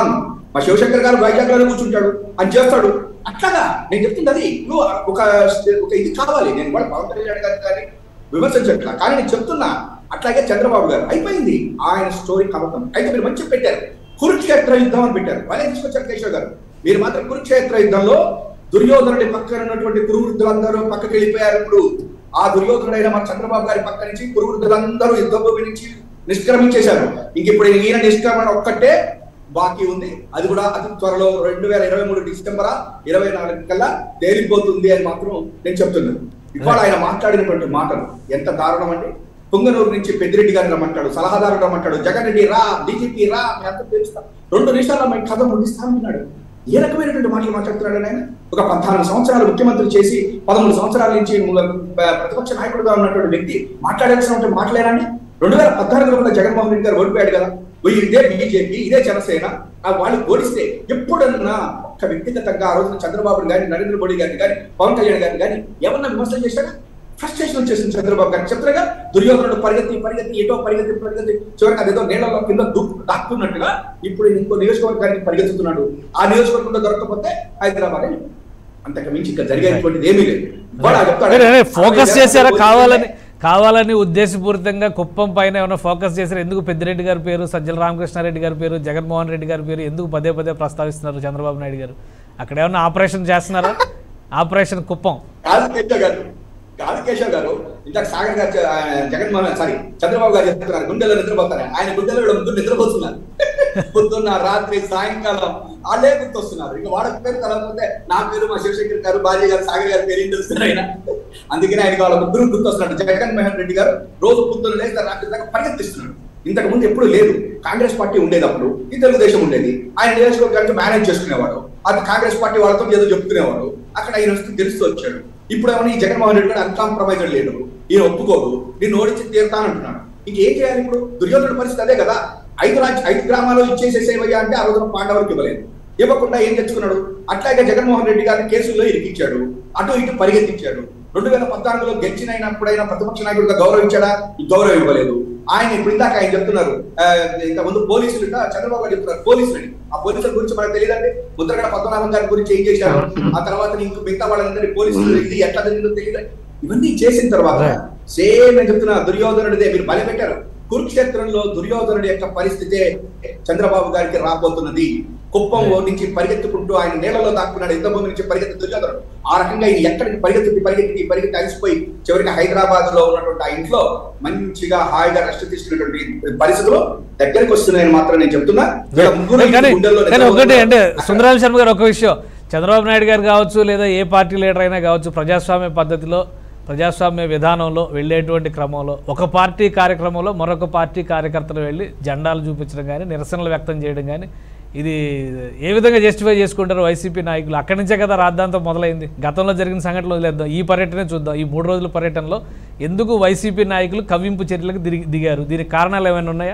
మా శివశంకర్ గారు వైజాగ్ లోనే కూర్చుంటాడు అని చేస్తాడు అట్లాగా నేను చెప్తుంది అది నువ్వు ఒక ఒక ఇది కావాలి నేను కూడా పవన్ కళ్యాణ్ గారు కానీ విమర్శించట్లా కానీ నేను చెప్తున్నా అట్లాగే చంద్రబాబు గారు అయిపోయింది ఆయన స్టోరీ కమతం అయితే మీరు మంచిగా పెట్టారు కురుక్షేత్ర యుద్ధం అని పెట్టారు వాళ్ళే తీసుకొచ్చారు కేశవ్ గారు మీరు మాత్రం కురుక్షేత్ర యుద్ధంలో దుర్యోధనుడి పక్కన ఉన్నటువంటి కురువృద్ధులందరూ పక్కకి వెళ్ళిపోయారు ఇప్పుడు ఆ దుర్యోధనుడైన మన చంద్రబాబు గారి పక్క నుంచి కురువృద్ధులందరూ యుద్ధ భూమి నుంచి నిష్క్రమించేశారు ఇంక ఇప్పుడు ఈయన నిష్క్రమణ ఒక్కటే బాకీ ఉంది అది కూడా అతి త్వరలో రెండు వేల ఇరవై మూడు డిసెంబర్ ఇరవై నాలుగు కల్లా తేలిపోతుంది అని మాత్రం నేను చెప్తున్నాను ఇవాళ ఆయన మాట్లాడినటువంటి మాటలు ఎంత దారుణం అండి పుంగనూరు నుంచి పెద్దిరెడ్డి గారిని రమ్మంటాడు సలహాదారు రమ్మంటాడు జగన్ రెడ్డి రా డీజీపీ రా మీ అంతా తెలుస్తా రెండు నిమిషాల్లో మీ కథ ముగిస్తానన్నాడు ఏ రకమైనటువంటి మాటలు మాట్లాడుతున్నాడు ఆయన ఒక పద్నాలుగు సంవత్సరాలు ముఖ్యమంత్రి చేసి పదమూడు సంవత్సరాల నుంచి ము- ప- ప్రతిపక్ష నాయకుడుగా ఉన్నటువంటి వ్యక్తి మాట్లాడాల్సినటువంటి మాటలేనండి రెండు వేల పద్నాలుగులో కూడా జగన్మోహన్ రెడ్డి గారు ఓడిపోయాడు కదా ఓ ఇదే బీజేపీ ఇదే జనసేన ఆ వాళ్ళు ఓడిస్తే ఎప్పుడన్నా ఒక వ్యక్తిగతంగా ఆ రోజున చంద్రబాబు గారిని నరేంద్ర మోడీ గారిని కానీ పవన్ కళ్యాణ్ గారిని కానీ ఏమన్నా విమర్శలు చేశాడా ఫ్రస్ట్రేషన్ వచ్చేసింది చంద్రబాబు గారు చెప్తారుగా దుర్యోధనుడు పరిగెత్తి పరిగెత్తి ఎటో పరిగెత్తి పరిగెత్తి చివరికి అదేదో నీళ్ళలో కింద దుక్కు దాక్కున్నట్టుగా ఇప్పుడు ఈయన ఇంకో నియోజకవర్గానికి పరిగెత్తుతున్నాడు ఆ నియోజకవర్గంలో దొరకకపోతే హైదరాబాద్ అని అంతకు మించి ఇంకా జరిగేటువంటిది ఏమీ లేదు ఇవాళ చెప్తాడు. అరే, అరే, ఫోకస్ అదే చేశారా పోలీసులే- కావాలని కావాలని ఉద్దేశపూరితంగా కుప్పం పైన ఏమైనా ఫోకస్ చేశారు ఎందుకు పెద్దిరెడ్డి గారి పేరు సజ్జల రామకృష్ణారెడ్డి గారి పేరు జగన్మోహన్ రెడ్డి గారి పేరు ఎందుకు పదే పదే ప్రస్తావిస్తున్నారు చంద్రబాబు నాయుడు గారు అక్కడ ఏమన్నా ఆపరేషన్ చేస్తున్నారా ఆపరేషన్ కుప్పం కాదు కేశవ్ గారు కాదు కేశవ్ గారు ఇందాక సాగర్ గారు చె- ఆయన జగన్మోహన్ సారీ చంద్రబాబు గారు చెప్తున్నారు గుండెలో నిద్రపోతారు ఆయన గుండెలో వీళ్ళ ముందు నిద్రపోతున్నారు పొద్దున్న రాత్రి సాయంకాలం వాళ్ళే గుర్తొస్తున్నారు ఇంకా వాళ్ళ పేరు కలగకపోతే నా పేరు మా శివశంకర్ గారు బాజీ గారు సాగర్ గారు పేరు ఏం తెలుస్తారు ఆయన అందుకని ఆయన వాళ్ళ ముగ్గురు గుర్తొస్తున్నారు జగన్మోహన్ రెడ్డి గారు రోజు పొద్దున్న లేస్తారు రాత్రి దాకా పరిగెత్తిస్తున్నాడు ఇంతకు ముందు ఎప్పుడు లేదు కాంగ్రెస్ పార్టీ ఉండేది అప్పుడు ఈ తెలుగుదేశం ఉండేది ఆయన నియోజకవర్గానికి మేనేజ్ చేసుకునేవాడు అది కాంగ్రెస్ పార్టీ వాళ్ళతో ఏదో చెప్పుకునేవాడు అక్కడ ఆయన వస్తూ గెలుస్తూ వచ్చాడు ఇప్పుడు ఏమన్నా ఈ జగన్మోహన్ రెడ్డి గారు అన్కాంప్రమైజ్డ్ లేడు ఈయన ఒప్పుకోడు నేను ఓడించి తీరుతానంటున్నాడు ఇంకేం చేయాలి ఇప్పుడు దుర్యోధన పరిస్థితి అదే కదా ఐదు రాజ్య ఐదు గ్రామాలు ఇచ్చేసేసేవయ్యా అంటే ఆ రోజున పాండవులకు ఇవ్వలేదు ఇవ్వకుండా ఏం తెచ్చుకున్నాడు అట్లాగే జగన్మోహన్ రెడ్డి గారిని కేసుల్లో ఇరికిచ్చాడు అటు ఇటు పరిగెత్తించాడు రెండు వేల పద్నాలుగులో గెలిచినప్పుడైనా ప్రతిపక్ష నాయకుడిగా గౌరవించాడా ఈ గౌరవం ఇవ్వలేదు ఆయన ఇప్పుడు ఇందాక ఆయన చెప్తున్నారు ఆ, ఇంత ముందు పోలీసులు ఇంకా చంద్రబాబు గారు చెప్తున్నారు పోలీసులని ఆ పోలీసుల గురించి మనకు తెలియదండి ముద్రగడ పద్మనాభం గారి గురించి ఏం చేశారు ఆ తర్వాత ఇంకో మిగతా వాళ్ళందరి పోలీసులు ఇది ఎట్లా జరిగిందో తెలియదండి ఇవన్నీ చేసిన తర్వాత సేమ్ నేను చెప్తున్నా దుర్యోధనుడిదే మీరు బలి పెట్టారు కురుక్షేత్రంలో దుర్యోధనుడి యొక్క పరిస్థితే చంద్రబాబు గారికి రాబోతున్నది కుప్పం నుంచి పరిగెత్తుకుంటూ ఆయన నీళ్ళలో దాక్కున్నాడు యుద్ధ భూమి నుంచి పరిగెత్తి దుర్యోధనుడు ఆ రకంగా ఆయన ఎక్కడికి పరిగెత్తి పరిగెత్తి పరిగెత్తి అలసిపోయి చివరికి హైదరాబాద్ లో ఉన్నటువంటి ఆ ఇంట్లో మంచిగా హాయిగా రెస్ట్ తీసుకున్నటువంటి పరిస్థితులు దగ్గరికి వస్తున్నాయని మాత్రం నేను చెప్తున్నా ఇలా ముగ్గురు కానీ గుండెల్లో కానీ ఒకటి నిద్రపోతున్నారు. అంటే సుందరాల శర్మ గారు ఒక విషయం చంద్రబాబు నాయుడు గారు కావచ్చు లేదా ఏ పార్టీ లీడర్ అయినా కావచ్చు ప్రజాస్వామ్య పద్ధతిలో ప్రజాస్వామ్య విధానంలో వెళ్ళేటువంటి క్రమంలో ఒక పార్టీ కార్యక్రమంలో మరొక పార్టీ కార్యకర్తలు వెళ్ళి జెండాలు చూపించడం కానీ నిరసనలు వ్యక్తం చేయడం కానీ ఇది ఏ విధంగా జస్టిఫై చేసుకుంటారు వైసీపీ నాయకులు అక్కడి నుంచే కదా రాద్ధాంతం మొదలైంది గతంలో జరిగిన సంఘటనలు వదిలేద్దాం ఈ పర్యటనే చూద్దాం ఈ మూడు రోజుల పర్యటనలో ఎందుకు వైసీపీ నాయకులు కవ్వింపు చర్యలకు దిగి దిగారు దీనికి కారణాలు ఏమైనా ఉన్నాయా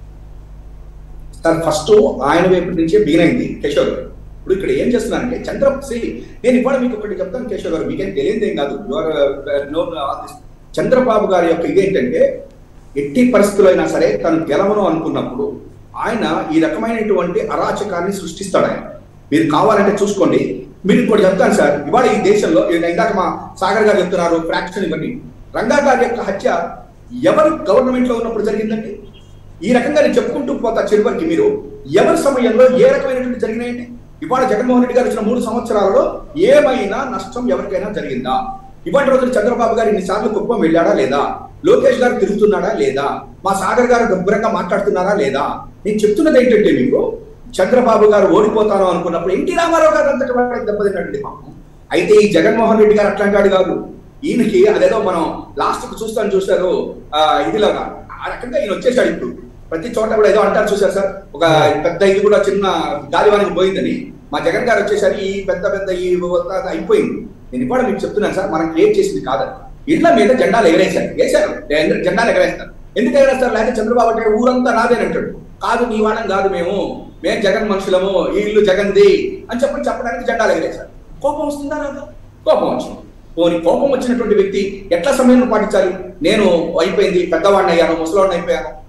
సార్ ఫస్ట్ ఆయన వైపు నుంచే బిగిన్ అయింది కేశవ్ గారు ఇప్పుడు ఇక్కడ ఏం చేస్తున్నానంటే చంద్ర శ్రీ నేను ఇవాళ మీకు ఒకటి చెప్తాను కేశవ్ గారు మీకేం తెలియదు ఏం కాదు You are, uh, known all this. Chandrababu గారి యొక్క ఇదేంటంటే ఎట్టి పరిస్థితుల్లో అయినా సరే తను గెలవను అనుకున్నప్పుడు ఆయన ఈ రకమైనటువంటి అరాచకాన్ని సృష్టిస్తాడు ఆయన మీరు కావాలంటే చూసుకోండి మీరు ఇంకోటి చెప్తాను సార్ ఇవాళ ఈ దేశంలో నేను ఇందాక మా సాగర్ గారు చెప్తున్నారు ఫ్రాక్షన్ ఇవన్నీ రంగా గారి యొక్క హత్య ఎవరు గవర్నమెంట్ లో ఉన్నప్పుడు జరిగిందండి ఈ రకంగా నేను చెప్పుకుంటూ పోతా చివరికి మీరు ఎవరి సమయంలో ఏ రకమైనటువంటి జరిగినాయండి ఇవాళ జగన్మోహన్ రెడ్డి గారు ఇచ్చిన మూడు సంవత్సరాలలో ఏమైనా నష్టం ఎవరికైనా జరిగిందా ఇవాటి రోజున చంద్రబాబు గారు ఇన్నిసార్లు కుప్పం వెళ్ళాడా లేదా లోకేష్ గారు తిరుగుతున్నాడా లేదా మా సాగర్ గారు గంభీరంగా మాట్లాడుతున్నారా లేదా నేను చెప్తున్నది ఏంటంటే మీకు చంద్రబాబు గారు ఓడిపోతాను అనుకున్నప్పుడు ఎన్టీ రామారావు గారు అంతటి వాడికి దెబ్బతిన్నటువంటి పాపం అయితే ఈ జగన్మోహన్ రెడ్డి గారు అట్లాంటి వాడు కాదు ఈయనకి అదేదో మనం లాస్ట్ కు చూస్తాను చూశారు ఆ ఇదిలాగా ఆ రకంగా ఈయన వచ్చేసాడు ఇప్పుడు ప్రతి చోట కూడా ఏదో అంటారు చూసారు సార్ ఒక పెద్ద ఇది కూడా చిన్న గాలివానికి పోయిందని మా జగన్ గారు వచ్చేసరి ఈ పెద్ద పెద్ద ఈ అంతా అయిపోయింది నేను ఇప్పుడు మీకు చెప్తున్నాను సార్ మనం క్రియేట్ చేసింది కాదు ఇళ్ల మీద జెండాలు ఎగరేశారు వేశారు జెండా- జెండాలు ఎగరేస్తారు ఎందుకు ఎగరేస్తారు లేకపోతే చంద్రబాబు అంటే ఊరంతా నాదేనంటాడు కాదు నీ వాళ్ళం కాదు మేము మేము జగన్ మనుషులము ఈ ఇల్లు జగన్ది అని చెప్పని చెప్పడానికి జెండాలు ఎగరేశారు కోపం వస్తుందా రాదా కోపం వచ్చింది పోనీ కోపం వచ్చినటువంటి వ్యక్తి ఎట్లా సమయం పాటించాలి నేను అయిపోయింది పెద్దవాడిని అయ్యాను ముసలివాడిని అయిపోయాను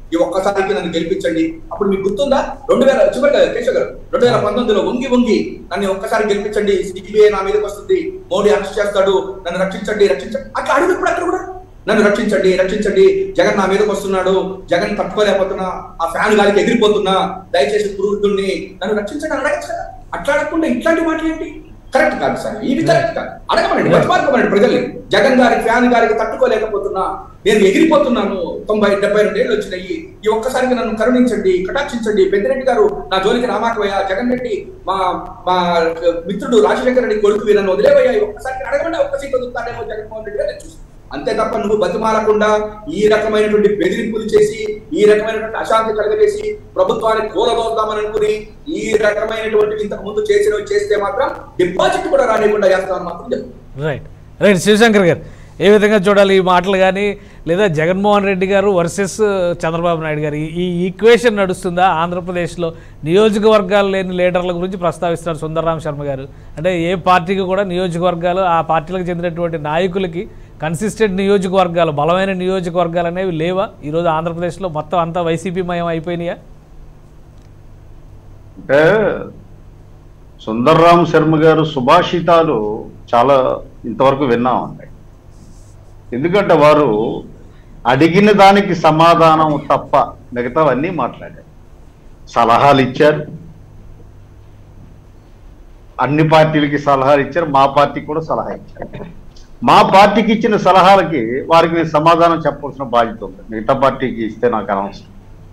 ఈ ఒక్కసారికి నన్ను గెలిపించండి అప్పుడు మీకు గుర్తుందా రెండు వేల చివరిగా కేశవ్ గారు రెండు వేల పంతొమ్మిదిలో వంగి వంగి నన్ను ఒక్కసారి గెలిపించండి సిబిఐ నా మీదకి వస్తుంది మోడీ అరెస్ట్ చేస్తాడు నన్ను రక్షించండి రక్షించండి అట్లా అడుగు ఇప్పుడు అక్కడ కూడా నన్ను రక్షించండి రక్షించండి జగన్ నా మీదకి వస్తున్నాడు జగన్ తట్టుకోలేకపోతున్నా ఆ ఫ్యాన్ గాలికి ఎగిరిపోతున్నా దయచేసి పురుగుని నన్ను రక్షించండి అని అడగచ్చు కదా అట్లా అడగకుండా ఇట్లాంటి మాటలు ఏంటి కరెక్ట్ కాదు సార్ ఇది కరెక్ట్ కాదు అడగమనండి బతిమార్గమనండి ప్రజల్ని జగన్ గారి ఫ్యాన్ గారికి తట్టుకోలేకపోతున్నా నేను ఎగిరిపోతున్నాను తొంభై డెబ్బై రెండు ఏళ్ళు వచ్చినాయి ఈ ఒక్కసారికి నన్ను కరుణించండి కటాక్షించండి పెద్దిరెడ్డి గారు నా జోలికి రామాకవయ్య జగన్ రెడ్డి మా మా మిత్రుడు రాజశేఖర రెడ్డి కొడుకు నన్ను వదిలేవయ్యా ఈ ఒక్కసారికి అడగమండి ఒక్క సీట్ వదులుతానేమో జగన్మోహన్ రెడ్డి గారు నేను చూస్తాను అంతే తప్ప నువ్వు బతిమాలకుండా ఈ రకమైనటువంటి బెదిరింపులు చేసి ఈ రకమైనటువంటి అశాంతి కలగజేసి ప్రభుత్వాన్ని కూలదోద్దామని అనుకుని ఈ రకమైనటువంటి ఇంతకు ముందు చేసినవి చేస్తే మాత్రం డిపాజిట్ కూడా రానివ్వకుండా చేస్తామని మాత్రం చెప్తాను రైట్ రైట్ శివశంకర్ గారు ఏ విధంగా చూడాలి ఈ మాటలు కానీ లేదా జగన్మోహన్ రెడ్డి గారు వర్సెస్ చంద్రబాబు నాయుడు గారు ఈ- ఈ ఈక్వేషన్ నడుస్తుందా ఆంధ్రప్రదేశ్లో నియోజకవర్గాలు లేని లీడర్ల గురించి ప్రస్తావిస్తున్నారు సుందరరామ్ శర్మ గారు అంటే ఏ పార్టీకి కూడా నియోజకవర్గాలు ఆ పార్టీలకు చెందినటువంటి నాయకులకి కన్సిస్టెంట్ నియోజకవర్గాలు బలమైన నియోజకవర్గాలు అనేవి లేవా ఈరోజు ఆంధ్రప్రదేశ్లో మొత్తం అంతా వైసీపీ మయం అయిపోయినాయా అంటే సుందర్రామ్ శర్మ గారు సుభాషితాలు చాలా ఇంతవరకు విన్నామండి ఎందుకంటే వారు అడిగిన దానికి సమాధానం తప్ప మిగతావన్నీ మాట్లాడారు సలహాలు ఇచ్చారు అన్ని పార్టీలకి సలహాలు ఇచ్చారు మా పార్టీకి కూడా సలహా ఇచ్చారు మా పార్టీకి ఇచ్చిన సలహాలకి వారికి నేను సమాధానం చెప్పాల్సిన బాధ్యత ఉంది మిగతా పార్టీకి ఇస్తే నాకు అనవసరం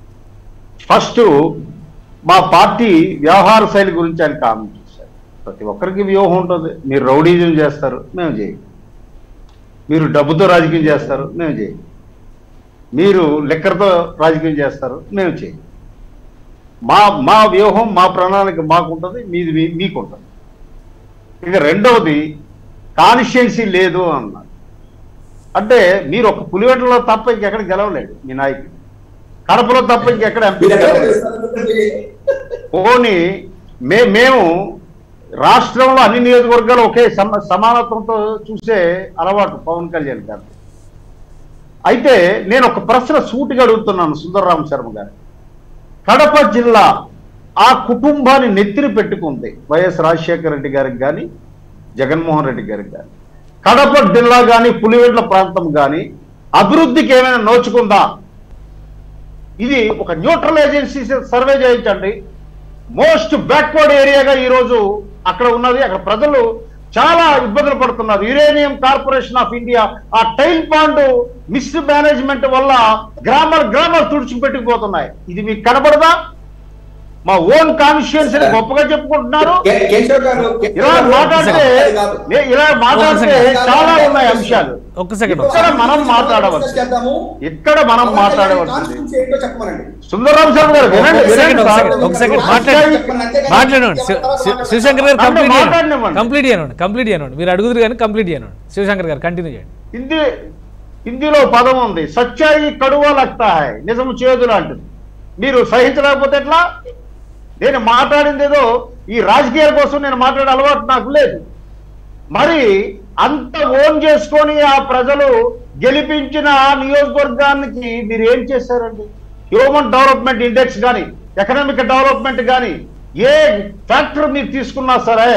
ఫస్ట్ మా పార్టీ వ్యవహార శైలి గురించి ఆయన కామెంట్ చేశారు ప్రతి ఒక్కరికి వ్యూహం ఉంటుంది మీరు రౌడీజం చేస్తారు మేము చేయం మీరు డబ్బుతో రాజకీయం చేస్తారు మేము చేయం మీరు లెక్కర్తో రాజకీయం చేస్తారు మేము చేయం మా మా వ్యూహం మా ప్రణాళిక మాకుంటుంది మీది మీ- మీకుంటుంది ఇక రెండవది కాన్స్టిట్యున్సీ లేదు అన్నారు అంటే మీరు ఒక పులివెంటలో తప్ప ఇంకెక్కడ గెలవలేదు మీ నాయకుడు కడపలో తప్ప ఇంకెక్కడ ఎంపీ మీరు ఎక్కడ గెలవలేదు తెలుస్తారు? పోనీ మే మేము రాష్ట్రంలో అన్ని నియోజకవర్గాలు ఒకే సమ సమానత్వంతో చూసే అలవాటు పవన్ కళ్యాణ్ గారు అయితే నేను ఒక ప్రశ్న సూటిగా అడుగుతున్నాను సుందరరామ శర్మ గారు కడప జిల్లా ఆ కుటుంబాన్ని నెత్తిన పెట్టుకుంది వైఎస్ రాజశేఖర రెడ్డి గారికి కానీ జగన్మోహన్ రెడ్డి గారికి కానీ కడప జిల్లా కానీ పులివెండ్ల ప్రాంతం కానీ అభివృద్ధికి ఏమైనా నోచుకుందా ఇది ఒక న్యూట్రల్ ఏజెన్సీ సర్వే చేయించండి మోస్ట్ బ్యాక్వర్డ్ ఏరియాగా ఈరోజు అక్కడ ఉన్నది అక్కడ ప్రజలు చాలా ఇబ్బందులు పడుతున్నారు యురేనియం కార్పొరేషన్ ఆఫ్ ఇండియా ఆ టైల్ పాండ్ మిస్ మేనేజ్మెంట్ వల్ల గ్రామాలు గ్రామాలు తుడిచిపెట్టుకుపోతున్నాయి ఇది మీకు కనబడదా మా ఓన్ కాన్స్టిట్యున్సీ గొప్పగా చెప్పుకుంటున్నారు కే- కేశవ్ గారు ఇలా మాట్లాడితే అది కాదు. నే- ఇలా మాట్లాడితే ఒక్క చాలా ఉన్నాయి అంశాలు ఒక్క సెకండ్ ఇక్కడ మనం మాట్లాడవచ్చు డిస్కస్ చేద్దాము. ఇక్కడ మనం మాట్లాడవలసింది కాన్స్టిట్యూన్సీ ఏంటో చెప్పమనండి సుందరరామ్ శర్మ గారు వినండి ఒక సెకండ్, వినండి ఒక సార్. సెకండ్, ఒక సెకండ్ మాట్లాడండి మాట్లాడండి శివ- శివ- శివశంకర్ గారు కంప్లీట్ చేయండి మాట్లాడనివ్వండి. కంప్లీట్ చేయనండి కంప్లీట్ చేయనండి మీరు అడుగుదురు కానీ కంప్లీట్ చేయనండి శివశంకర్ గారు కంటిన్యూ చేయండి హిందీ హిందీలో పదం ఉంది సచ్చాయి కడువ లగ్తా హై నిజం చేదు లాంటిది మీరు సహించలేకపోతే ఎట్లా నేను మాట్లాడింది ఏదో ఈ రాజకీయాల కోసం నేను మాట్లాడే అలవాటు నాకు లేదు మరి అంత ఓన్ చేసుకొని ఆ ప్రజలు గెలిపించిన ఆ నియోజకవర్గానికి మీరు ఏం చేశారండి హ్యూమన్ డెవలప్మెంట్ ఇండెక్స్ కానీ ఎకనామిక్ డెవలప్మెంట్ కానీ ఏ ఫ్యాక్టర్ మీరు తీసుకున్నా సరే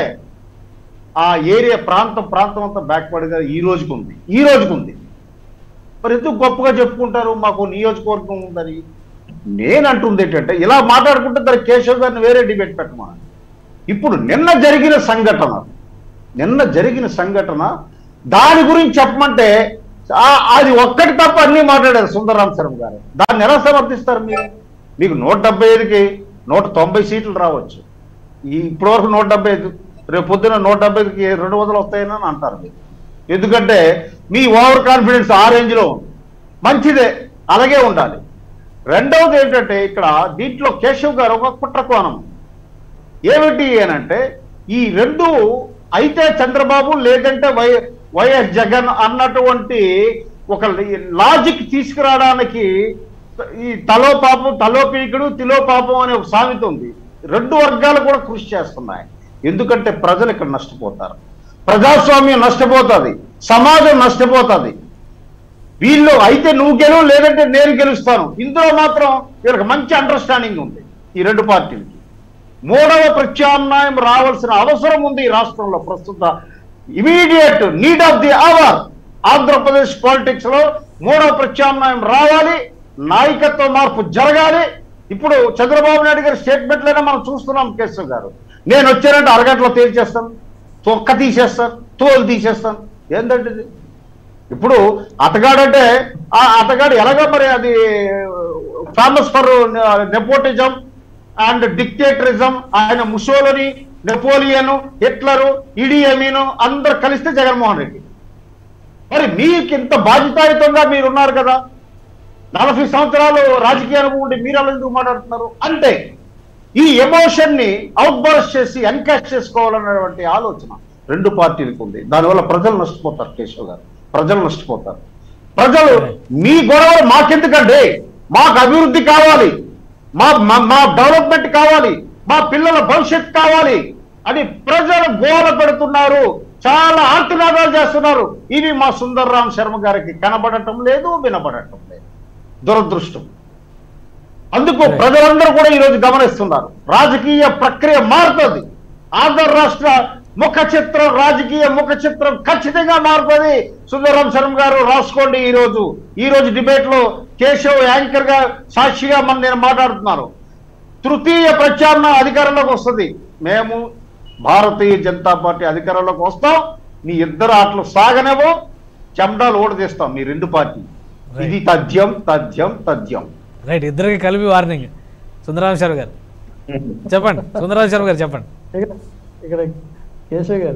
ఆ ఏరియా ప్రాంతం ప్రాంతం అంతా బ్యాక్వర్డ్గా ఈ రోజుకు ఉంది ఈ రోజుకు ఉంది మరి ఎందుకు గొప్పగా చెప్పుకుంటారు మాకు నియోజకవర్గం ఉందని నేను అంటుంది ఏంటంటే ఇలా మాట్లాడుకుంటే దానికి కేశవ్ గారిని వేరే డిబేట్ పెట్టమని ఇప్పుడు నిన్న జరిగిన సంఘటన నిన్న జరిగిన సంఘటన దాని గురించి చెప్పమంటే ఆ- అది ఒక్కటి తప్ప అన్ని మాట్లాడారు సుందరరామ్ శర్మ గారు దాన్ని ఎలా సమర్థిస్తారు మీరు మీకు నూట డెబ్బై ఐదుకి నూట తొంభై సీట్లు రావచ్చు ఈ ఇప్పటివరకు నూట డెబ్బై ఐదు రేపు పొద్దున నూట డెబ్బై ఐదుకి రెండు వందలు వస్తాయని అని అంటారు మీరు ఎందుకంటే మీ ఓవర్ కాన్ఫిడెన్స్ ఆ రేంజ్లో ఉంది మంచిదే అలాగే ఉండాలి రెండవది ఏంటంటే ఇక్కడ దీంట్లో కేశవ్ గారు ఒక కుట్ర కోణం ఏమిటి అనంటే ఈ రెండు అయితే చంద్రబాబు లేదంటే వై వైఎస్ జగన్ అన్నటువంటి ఒక లాజిక్ తీసుకురావడానికి ఈ తలో పాపం తలో పీకుడు తిలో పాపం అనే ఒక సామెత ఉంది రెండు వర్గాలు కూడా కృషి చేస్తున్నాయి ఎందుకంటే ప్రజలు ఇక్కడ నష్టపోతారు ప్రజాస్వామ్యం నష్టపోతుంది సమాజం నష్టపోతుంది వీళ్ళు అయితే నువ్వు గెలువు లేదంటే నేను గెలుస్తాను ఇందులో మాత్రం వీళ్ళకి మంచి అండర్స్టాండింగ్ ఉంది ఈ రెండు పార్టీలకి మూడవ ప్రత్యామ్నాయం రావాల్సిన అవసరం ఉంది ఈ రాష్ట్రంలో ప్రస్తుత immediate need of the hour Andhra Pradesh politics లో మూడవ ప్రత్యామ్నాయం రావాలి నాయకత్వ మార్పు జరగాలి ఇప్పుడు చంద్రబాబు నాయుడు గారి స్టేట్మెంట్లైనా మనం చూస్తున్నాం కేశవ్ గారు నేను వచ్చానంటే అరగంటలో తేల్చేస్తాను తొక్క తీసేస్తాను తోలు తీసేస్తాను ఏంటంటే ఇది ఇప్పుడు అతగాడంటే ఆ అతగాడు ఎలాగో మరి అది famous for nepotism and dictatorism ఆయన ముసోలని నెపోలియన్ హిట్లరు ఇడి అమీను అందరు కలిస్తే జగన్మోహన్ రెడ్డి మరి మీకు ఇంత బాధ్యతాయుతంగా మీరు ఉన్నారు కదా నలభై సంవత్సరాలు రాజకీయ అనుభవం ఉండి మీరు అలా ఎందుకు మాట్లాడుతున్నారు అంటే ఈ ఎమోషన్ ని అవుట్బర్స్ చేసి ఎన్కాష్ చేసుకోవాలన్నటువంటి ఆలోచన రెండు పార్టీలకు ఉంది దానివల్ల ప్రజలు నష్టపోతారు కేశవ్ గారు ప్రజలు నష్టపోతారు ప్రజలు మీ గొడవలు మాకెందుకండి మాకు అభివృద్ధి కావాలి మా మా- మా డెవలప్మెంట్ కావాలి మా పిల్లల భవిష్యత్ కావాలి అని ప్రజలు గోల పెడుతున్నారు చాలా ఆర్తినాదాలు చేస్తున్నారు ఇవి మా సుందర్రామ్ శర్మ గారికి కనబడటం లేదు వినబడటం లేదు దురదృష్టం అందుకు ప్రజలందరూ కూడా ఈరోజు గమనిస్తున్నారు రాజకీయ ప్రక్రియ మారుతుంది ఆంధ్ర రాష్ట్ర ముఖ చిత్రం రాజకీయ ముఖ చిత్రం ఖచ్చితంగా మారుతుంది సుందరం శర్మ గారు రాసుకోండి ఈ రోజు ఈ రోజు డిబేట్ లో కేశవ్ యాంకర్ గా సాక్షిగా మన నేను మాట్లాడుతున్నాను తృతీయ ప్రత్యామ్నాయ అధికారంలోకి వస్తుంది మేము భారతీయ జనతా పార్టీ అధికారంలోకి వస్తాం మీ ఇద్దరు ఆటలు సాగనేవో చెమడాలు ఓడదీస్తాం మీ రెండు పార్టీ ఇది తథ్యం తథ్యం తథ్యం రైట్ ఇద్దరికి కలిపి వార్నింగ్ సుందరామ శర్మ గారు చెప్పండి సుందరామ శర్మ గారు చెప్పండి ఇక్కడ ఇక్కడ కేశవ్ గారు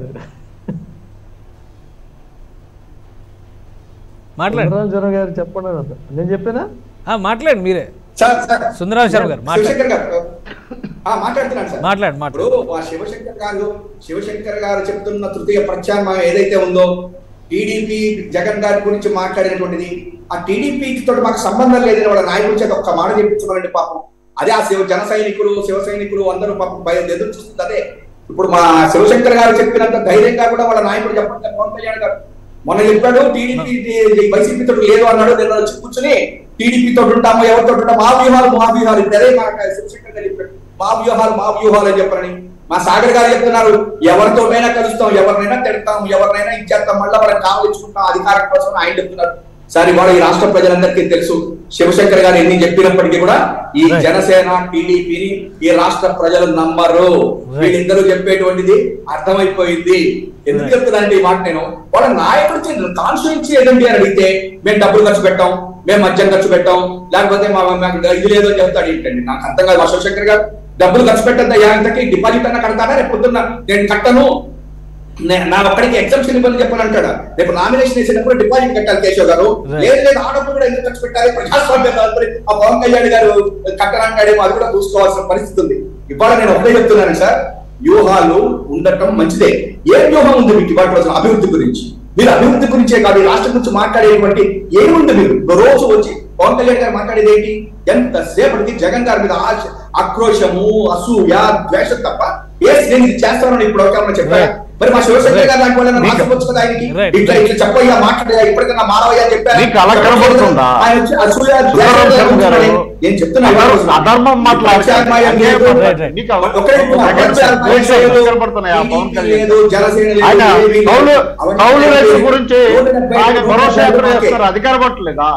మాట్లాడండి సుందరం జనం గారు చెప్పండి అని అన్నారు. నేను చెప్పానా ఆ, మాట్లాడండి మీరే సార్ సార్ సుందరామ శర్మ గారు మాట్లాడండి శివశంకర్ గారు ఆ, మాట్లాడుతున్నాను సార్ మాట్లాడు ఇప్పుడు మాట్లాడు ఆ శివశంకర్ గారు శివశంకర్ గారు చెప్తున్న తృతీయ ప్రత్యామ్నాయం ఏదైతే ఉందో టీడీపీ జగన్ గారి గురించి మాట్లాడినటువంటిది ఆ టీడీపీ తోటి మాకు సంబంధం లేదని వాళ్ళ నాయకుడి చేత ఒక్క మాట చెప్పించుకోవాలండి పాపం అదే ఆ శివ జన సైనికులు శివ సైనికులు అందరూ పాపం భయం ఎదురు చూస్తుంది అదే ఇప్పుడు మా శివశంకర్ గారు చెప్పినంత ధైర్యంగా కూడా వాళ్ళ నాయకుడు చెప్పండి పవన్ కళ్యాణ్ గారు మొన్న చెప్పాడు టీడీపీ వైసీపీ తోటి లేదు అన్నాడు నేను వచ్చి కూర్చుని టీడీపీ తోటి ఉంటాము ఎవరితో ఉంటాము మా వ్యూహాలు మా వ్యూహాలు ఇప్పుడు అదే మాట శివశంకర్ గారు చెప్పాడు మా వ్యూహాలు మా వ్యూహాలు అని చెప్పారని మా సాగర్ గారు చెప్తున్నారు ఎవరితోనైనా కలుస్తాం ఎవరినైనా తిడతాం ఎవరినైనా ఇచ్చేస్తాం మళ్ళీ వాళ్ళని కావలించుకుంటాం అధికారం కోసం ఆయన చెప్తున్నారు సరే ఇవాళ ఈ రాష్ట్ర ప్రజలందరికీ తెలుసు శివశంకర్ గారు ఎన్ని చెప్పినప్పటికీ కూడా ఈ Right. జనసేన టీడీపీని ఈ రాష్ట్ర ప్రజలు నమ్మరు వీళ్ళిద్దరూ చెప్పేటువంటిది అర్థమైపోయింది ఎందుకు Right. చెప్తున్నానంటే ఈ మాట నేను వాళ్ళ నాయకుడు కాన్స్టిట్యూన్సీ ఏదండి అని అడిగితే మేము డబ్బులు ఖర్చు పెట్టాం మేము మద్యం ఖర్చు పెట్టాం లేకపోతే మా మాకు ఇది లేదు అని చెప్తాడు ఏంటండి నాకు అర్థం కాదు మా శివశంకర్ గారు డబ్బులు ఖర్చు పెట్టద్దా ఇంతకి డిపాజిట్ అన్న కడతానా రేపు పొద్దున్న నేను కట్టను నే- నా ఒక్కడికి ఎగ్జామ్షన్ ఇబ్బంది చెప్పని అంటాడు రేపు నామినేషన్ వేసేటప్పుడు డిపాజిట్ కట్టాలి కేశవ్ గారు Right. లేదు లేదు ఆ డబ్బులు కూడా ఎందుకు ఖర్చు పెట్టాలి ప్రజాస్వామ్యం కాదు. ఆ పవన్ కళ్యాణ్ గారు కట్టనంటాడేమో అది కూడా చూసుకోవాల్సిన పరిస్థితి ఉంది ఇవాళ నేను ఒకటే చెప్తున్నాను సార్ వ్యూహాలు ఉండటం మంచిదే ఏ వ్యూహం ఉంది మీకు ఇవాళ రోజున అభివృద్ధి గురించి మీరు అభివృద్ధి గురించే కాదు ఈ రాష్ట్రం గురించి మాట్లాడేటువంటి ఏముంది మీరు రోజు వచ్చి పవన్ కళ్యాణ్ గారు మాట్లాడేది ఏంటి ఎంతసేపటికి జగన్ గారి మీద ఆశ ఆక్రోశము అసూయ ద్వేషం తప్ప ఏ నేను ఇది చేస్తానని ఇప్పుడు ఒక చెప్పారా Right. మరి మా శివశంకర్ Right. గారు లాంటి వాళ్ళని మీకు- మార్చుకోవచ్చు కదా ఆయనకి Right. ఇట్లా ఇట్లా చెప్పయ్యా మాట్లాడయ్యా ఇప్పటికన్నా మానవయ్యా చెప్పారు మీకు అలా కనబడుతుందా? ఆయన వచ్చి అసూయ సుందరం శర్మ గారు, నేను చెప్తున్నా ఇవాళ రోజున. అధర్మం మాట్లాడితే ప్రత్యామ్నాయం లేదు. Right, right. మీకు ఒకే నిమిషం, జగన్ ప్రత్యామ్నాయం ద్వేషాలు లేదు. కనబడుతున్నాయి ఆ పవన్ టీడీపీ కళ్యాణ్ లేదు, జనసేన లేదు, ఆయన ఏమీ లేదు. కౌలు అవన్నీ కౌలు లేదు. రైతుల గురించి నూట డెబ్బై ఆయన ఐదు భరోసా యాత్ర మాకే. చేస్తారు అధికార పట్టలేదా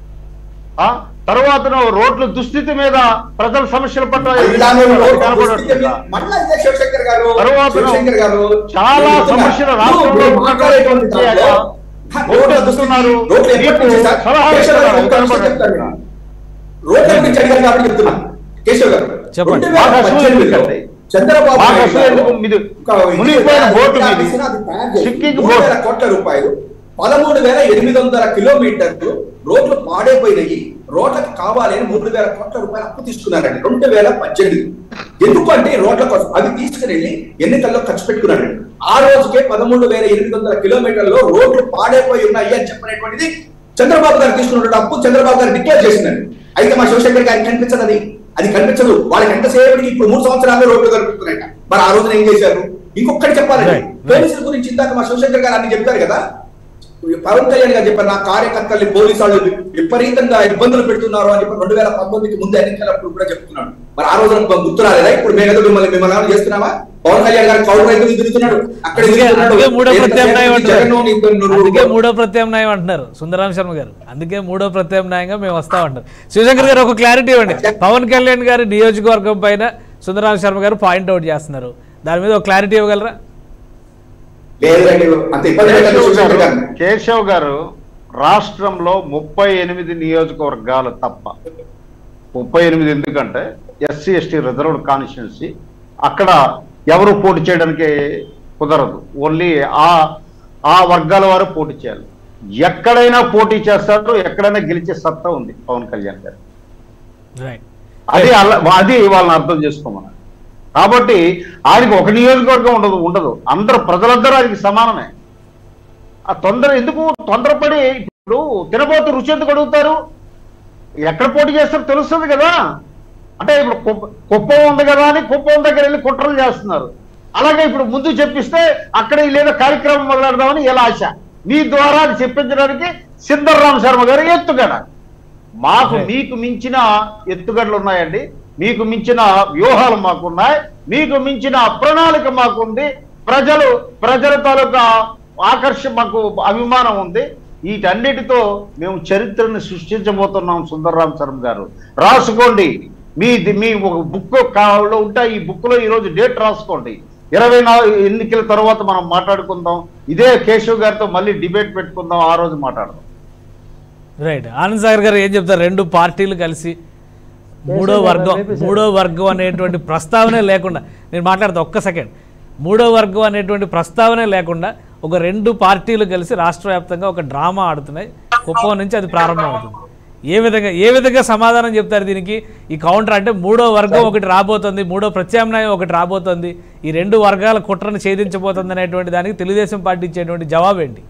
ఆ? తర్వాత రోడ్ల దుస్థితి మీద ప్రజల సమస్యల పట్ల ఇలానే రోడ్డు అధికార దుస్థితి మీద పట్టలేదా? మళ్ళా ఇదే శివశంకర్ గారు తర్వాత శివశంకర్ గారు చాలా నేను చెప్తున్నా, సమస్యలు రాష్ట్రంలో మీరు ఉన్నటువంటి మాట్లాడేటువంటి దాంట్లో ఆయన రోడ్ల రోడ్లు దుస్థితి, ఎత్తుతున్నారు. రోడ్లు ఎప్పటి నుంచి మీకు సార్? సలహా కేశవ్ గారు ఇస్తున్నారు, ఒక్క నిమిషం అధికార చెప్తాను పట్టలేదా? నేను. రోడ్ల గురించి అడిగారు కాబట్టి చెప్తున్నా కేశవ్ గారు చెప్పండి. రెండు వేల మాకు అసలు పద్దెనిమిదిలో ఎందుకండి? చంద్రబాబు మాకు నాయుడు అసలు గారు ఎందుకు మీది ఒక మునిగిపోయిన ఇది బోటు తయారు మీది. చేసిన అది తయారు చేసి సిక్కింగ్ మూడు బోట్. వేల కోట్ల రూపాయలు పదమూడు వేల ఎనిమిది వందల కిలోమీటర్లు రోడ్లు పాడైపోయినాయి రోడ్లకు కావాలి అని మూడు వేల కోట్ల రూపాయలు అప్పు తీసుకున్నారండి రెండు వేల పద్దెనిమిది ఎందుకంటే ఈ రోడ్ల కోసం అవి తీసుకుని వెళ్ళి ఎన్నికల్లో ఖర్చు పెట్టుకున్నారండి ఆ రోజుకే పదమూడు వేల ఎనిమిది వందల కిలోమీటర్లు రోడ్లు పాడైపోయి ఉన్నాయి అని చెప్పినటువంటిది చంద్రబాబు గారు తీసుకున్న అప్పు చంద్రబాబు గారు డిక్లేర్ చేసిందండి అయితే మా శివశంకర్ గారికి కనిపించదు అది అది కనిపించదు వాళ్ళకి ఎంతసేపటికి ఇప్పుడు మూడు సంవత్సరాలు రోడ్లు కనిపిస్తున్నాయట మరి ఆ రోజున ఏం చేశారు ఇంకొకటి చెప్పాలండి Right, right. పోలీసుల గురించి ఇందాక మా శివశంకర్ గారు అన్ని చెప్తారు కదా పవన్ కళ్యాణ్ గారు చెప్పారు నా కార్యకర్తల్ని పోలీసు వాళ్ళు విపరీతంగా ఇబ్బందులు పెడుతున్నారు అని చెప్పి రెండు వేల పంతొమ్మిదికి ముందు ఎన్నికలప్పుడు కూడా చెప్తున్నాడు మరి ఆ రోజున గుర్తు రాలేదా ఇప్పుడు మేము ఏదో మిమ్మల్ని మిమ్మల్ని ఏమైనా చేస్తున్నావా పవన్ కళ్యాణ్ గారు కౌలు రైతులు తిరుగుతున్నాడు అక్కడ అందుకే అందుకే మూడో ప్రత్యామ్నాయం అంటున్నారు జగన్మోహన్ అందుకే మూడో ప్రత్యామ్నాయం అంటున్నారు సుందరాం శర్మ గారు అందుకే మూడో ప్రత్యామ్నాయంగా మేము వస్తామంటారు శివశంకర్ గారు ఒక క్లారిటీ ఇవ్వండి పవన్ కళ్యాణ్ గారి నియోజకవర్గం పైన సుందరాం శర్మ గారు పాయింట్ అవుట్ చేస్తున్నారు దాని మీద ఒక క్లారిటీ ఇవ్వగలరా లేదండి అంత ఇబ్బంది పెట్టండి కేశవ్ శివశంకర్ గారు గారిని. కేశవ్ గారు రాష్ట్రంలో ముప్పై ఎనిమిది నియోజకవర్గాలు తప్ప ముప్పై ఎనిమిది ఎందుకంటే ఎస్సీ ఎస్టీ రిజర్వ్డ్ కాన్స్టిట్యున్సీ అక్కడ ఎవరు పోటీ చేయడానికి కుదరదు ఓన్లీ ఆ ఆ వర్గాల వారు పోటీ చేయాలి ఎక్కడైనా పోటీ చేస్తారు ఎక్కడైనా గెలిచే సత్తా ఉంది పవన్ కళ్యాణ్ గారు రైట్ అది అల- అది వాళ్ళని అర్థం చేసుకోమన్నారు కాబట్టి ఆయనకి ఒక నియోజకవర్గం ఉండదు ఉండదు అందరు ప్రజలందరూ ఆయనకి సమానమే ఆ తొందర ఎందుకు తొందరపడి ఇప్పుడు తినబోతు రుచి ఎందుకు అడుగుతారు ఎక్కడ పోటీ చేస్తారో తెలుస్తుంది కదా అంటే ఇప్పుడు కుప్ప- కుప్పం ఉంది కదా అని కుప్పం దగ్గర వెళ్ళి కుట్రలు చేస్తున్నారు అలాగే ఇప్పుడు ముందు చెప్పిస్తే అక్కడ లేదా కార్యక్రమం మొదలెడదామని ఇలా ఆశ మీ ద్వారా అది చెప్పించడానికి సిద్ధర్రామ శర్మ గారు ఎత్తుగడ మాకు Right. మీకు మించిన ఎత్తుగడలు ఉన్నాయండి మీకు మించిన వ్యూహాలు మాకున్నాయి మీకు మించిన ప్రణాళిక మాకుంది ప్రజలు ప్రజల తాలూకా ఆకర్ష మాకు అభిమానం ఉంది వీటన్నిటితో మేము చరిత్రను సృష్టించబోతున్నాం సుందర్రామ్ శర్మ గారు రాసుకోండి మీ మీ ఒక బుక్ కావాలో ఉంటే ఈ బుక్ లో ఈరోజు డేట్ రాసుకోండి ఇరవై నాలుగు ఎన్నికల తర్వాత మనం మాట్లాడుకుందాం ఇదే కేశవ్ గారితో మళ్ళీ డిబేట్ పెట్టుకుందాం ఆ రోజు మాట్లాడదాం రైట్ ఆనంద్ సాగర్ గారు ఏం చెప్తారు రెండు పార్టీలు కలిసి మూడో గారు, వర్గం రేపే సార్. మూడో వర్గం అనేటువంటి ప్రస్తావనే లేకుండా నేను మాట్లాడతా ఒక్క సెకండ్ మూడో వర్గం అనేటువంటి ప్రస్తావనే లేకుండా ఒక రెండు పార్టీలు కలిసి రాష్ట్ర వ్యాప్తంగా ఒక డ్రామా ఆడుతున్నాయి కుప్పం నుంచి అది ప్రారంభం అవుతుంది ఏ విధంగా ఏ విధంగా సమాధానం చెప్తారు దీనికి ఈ కౌంటర్ అంటే మూడో వర్గం ఒకటి రాబోతుంది మూడో ప్రత్యామ్నాయం ఒకటి రాబోతుంది ఈ రెండు వర్గాల కుట్రను ఛేదించబోతుంది అనేటువంటి దానికి తెలుగుదేశం పార్టీ ఇచ్చేటువంటి జవాబు ఏంటి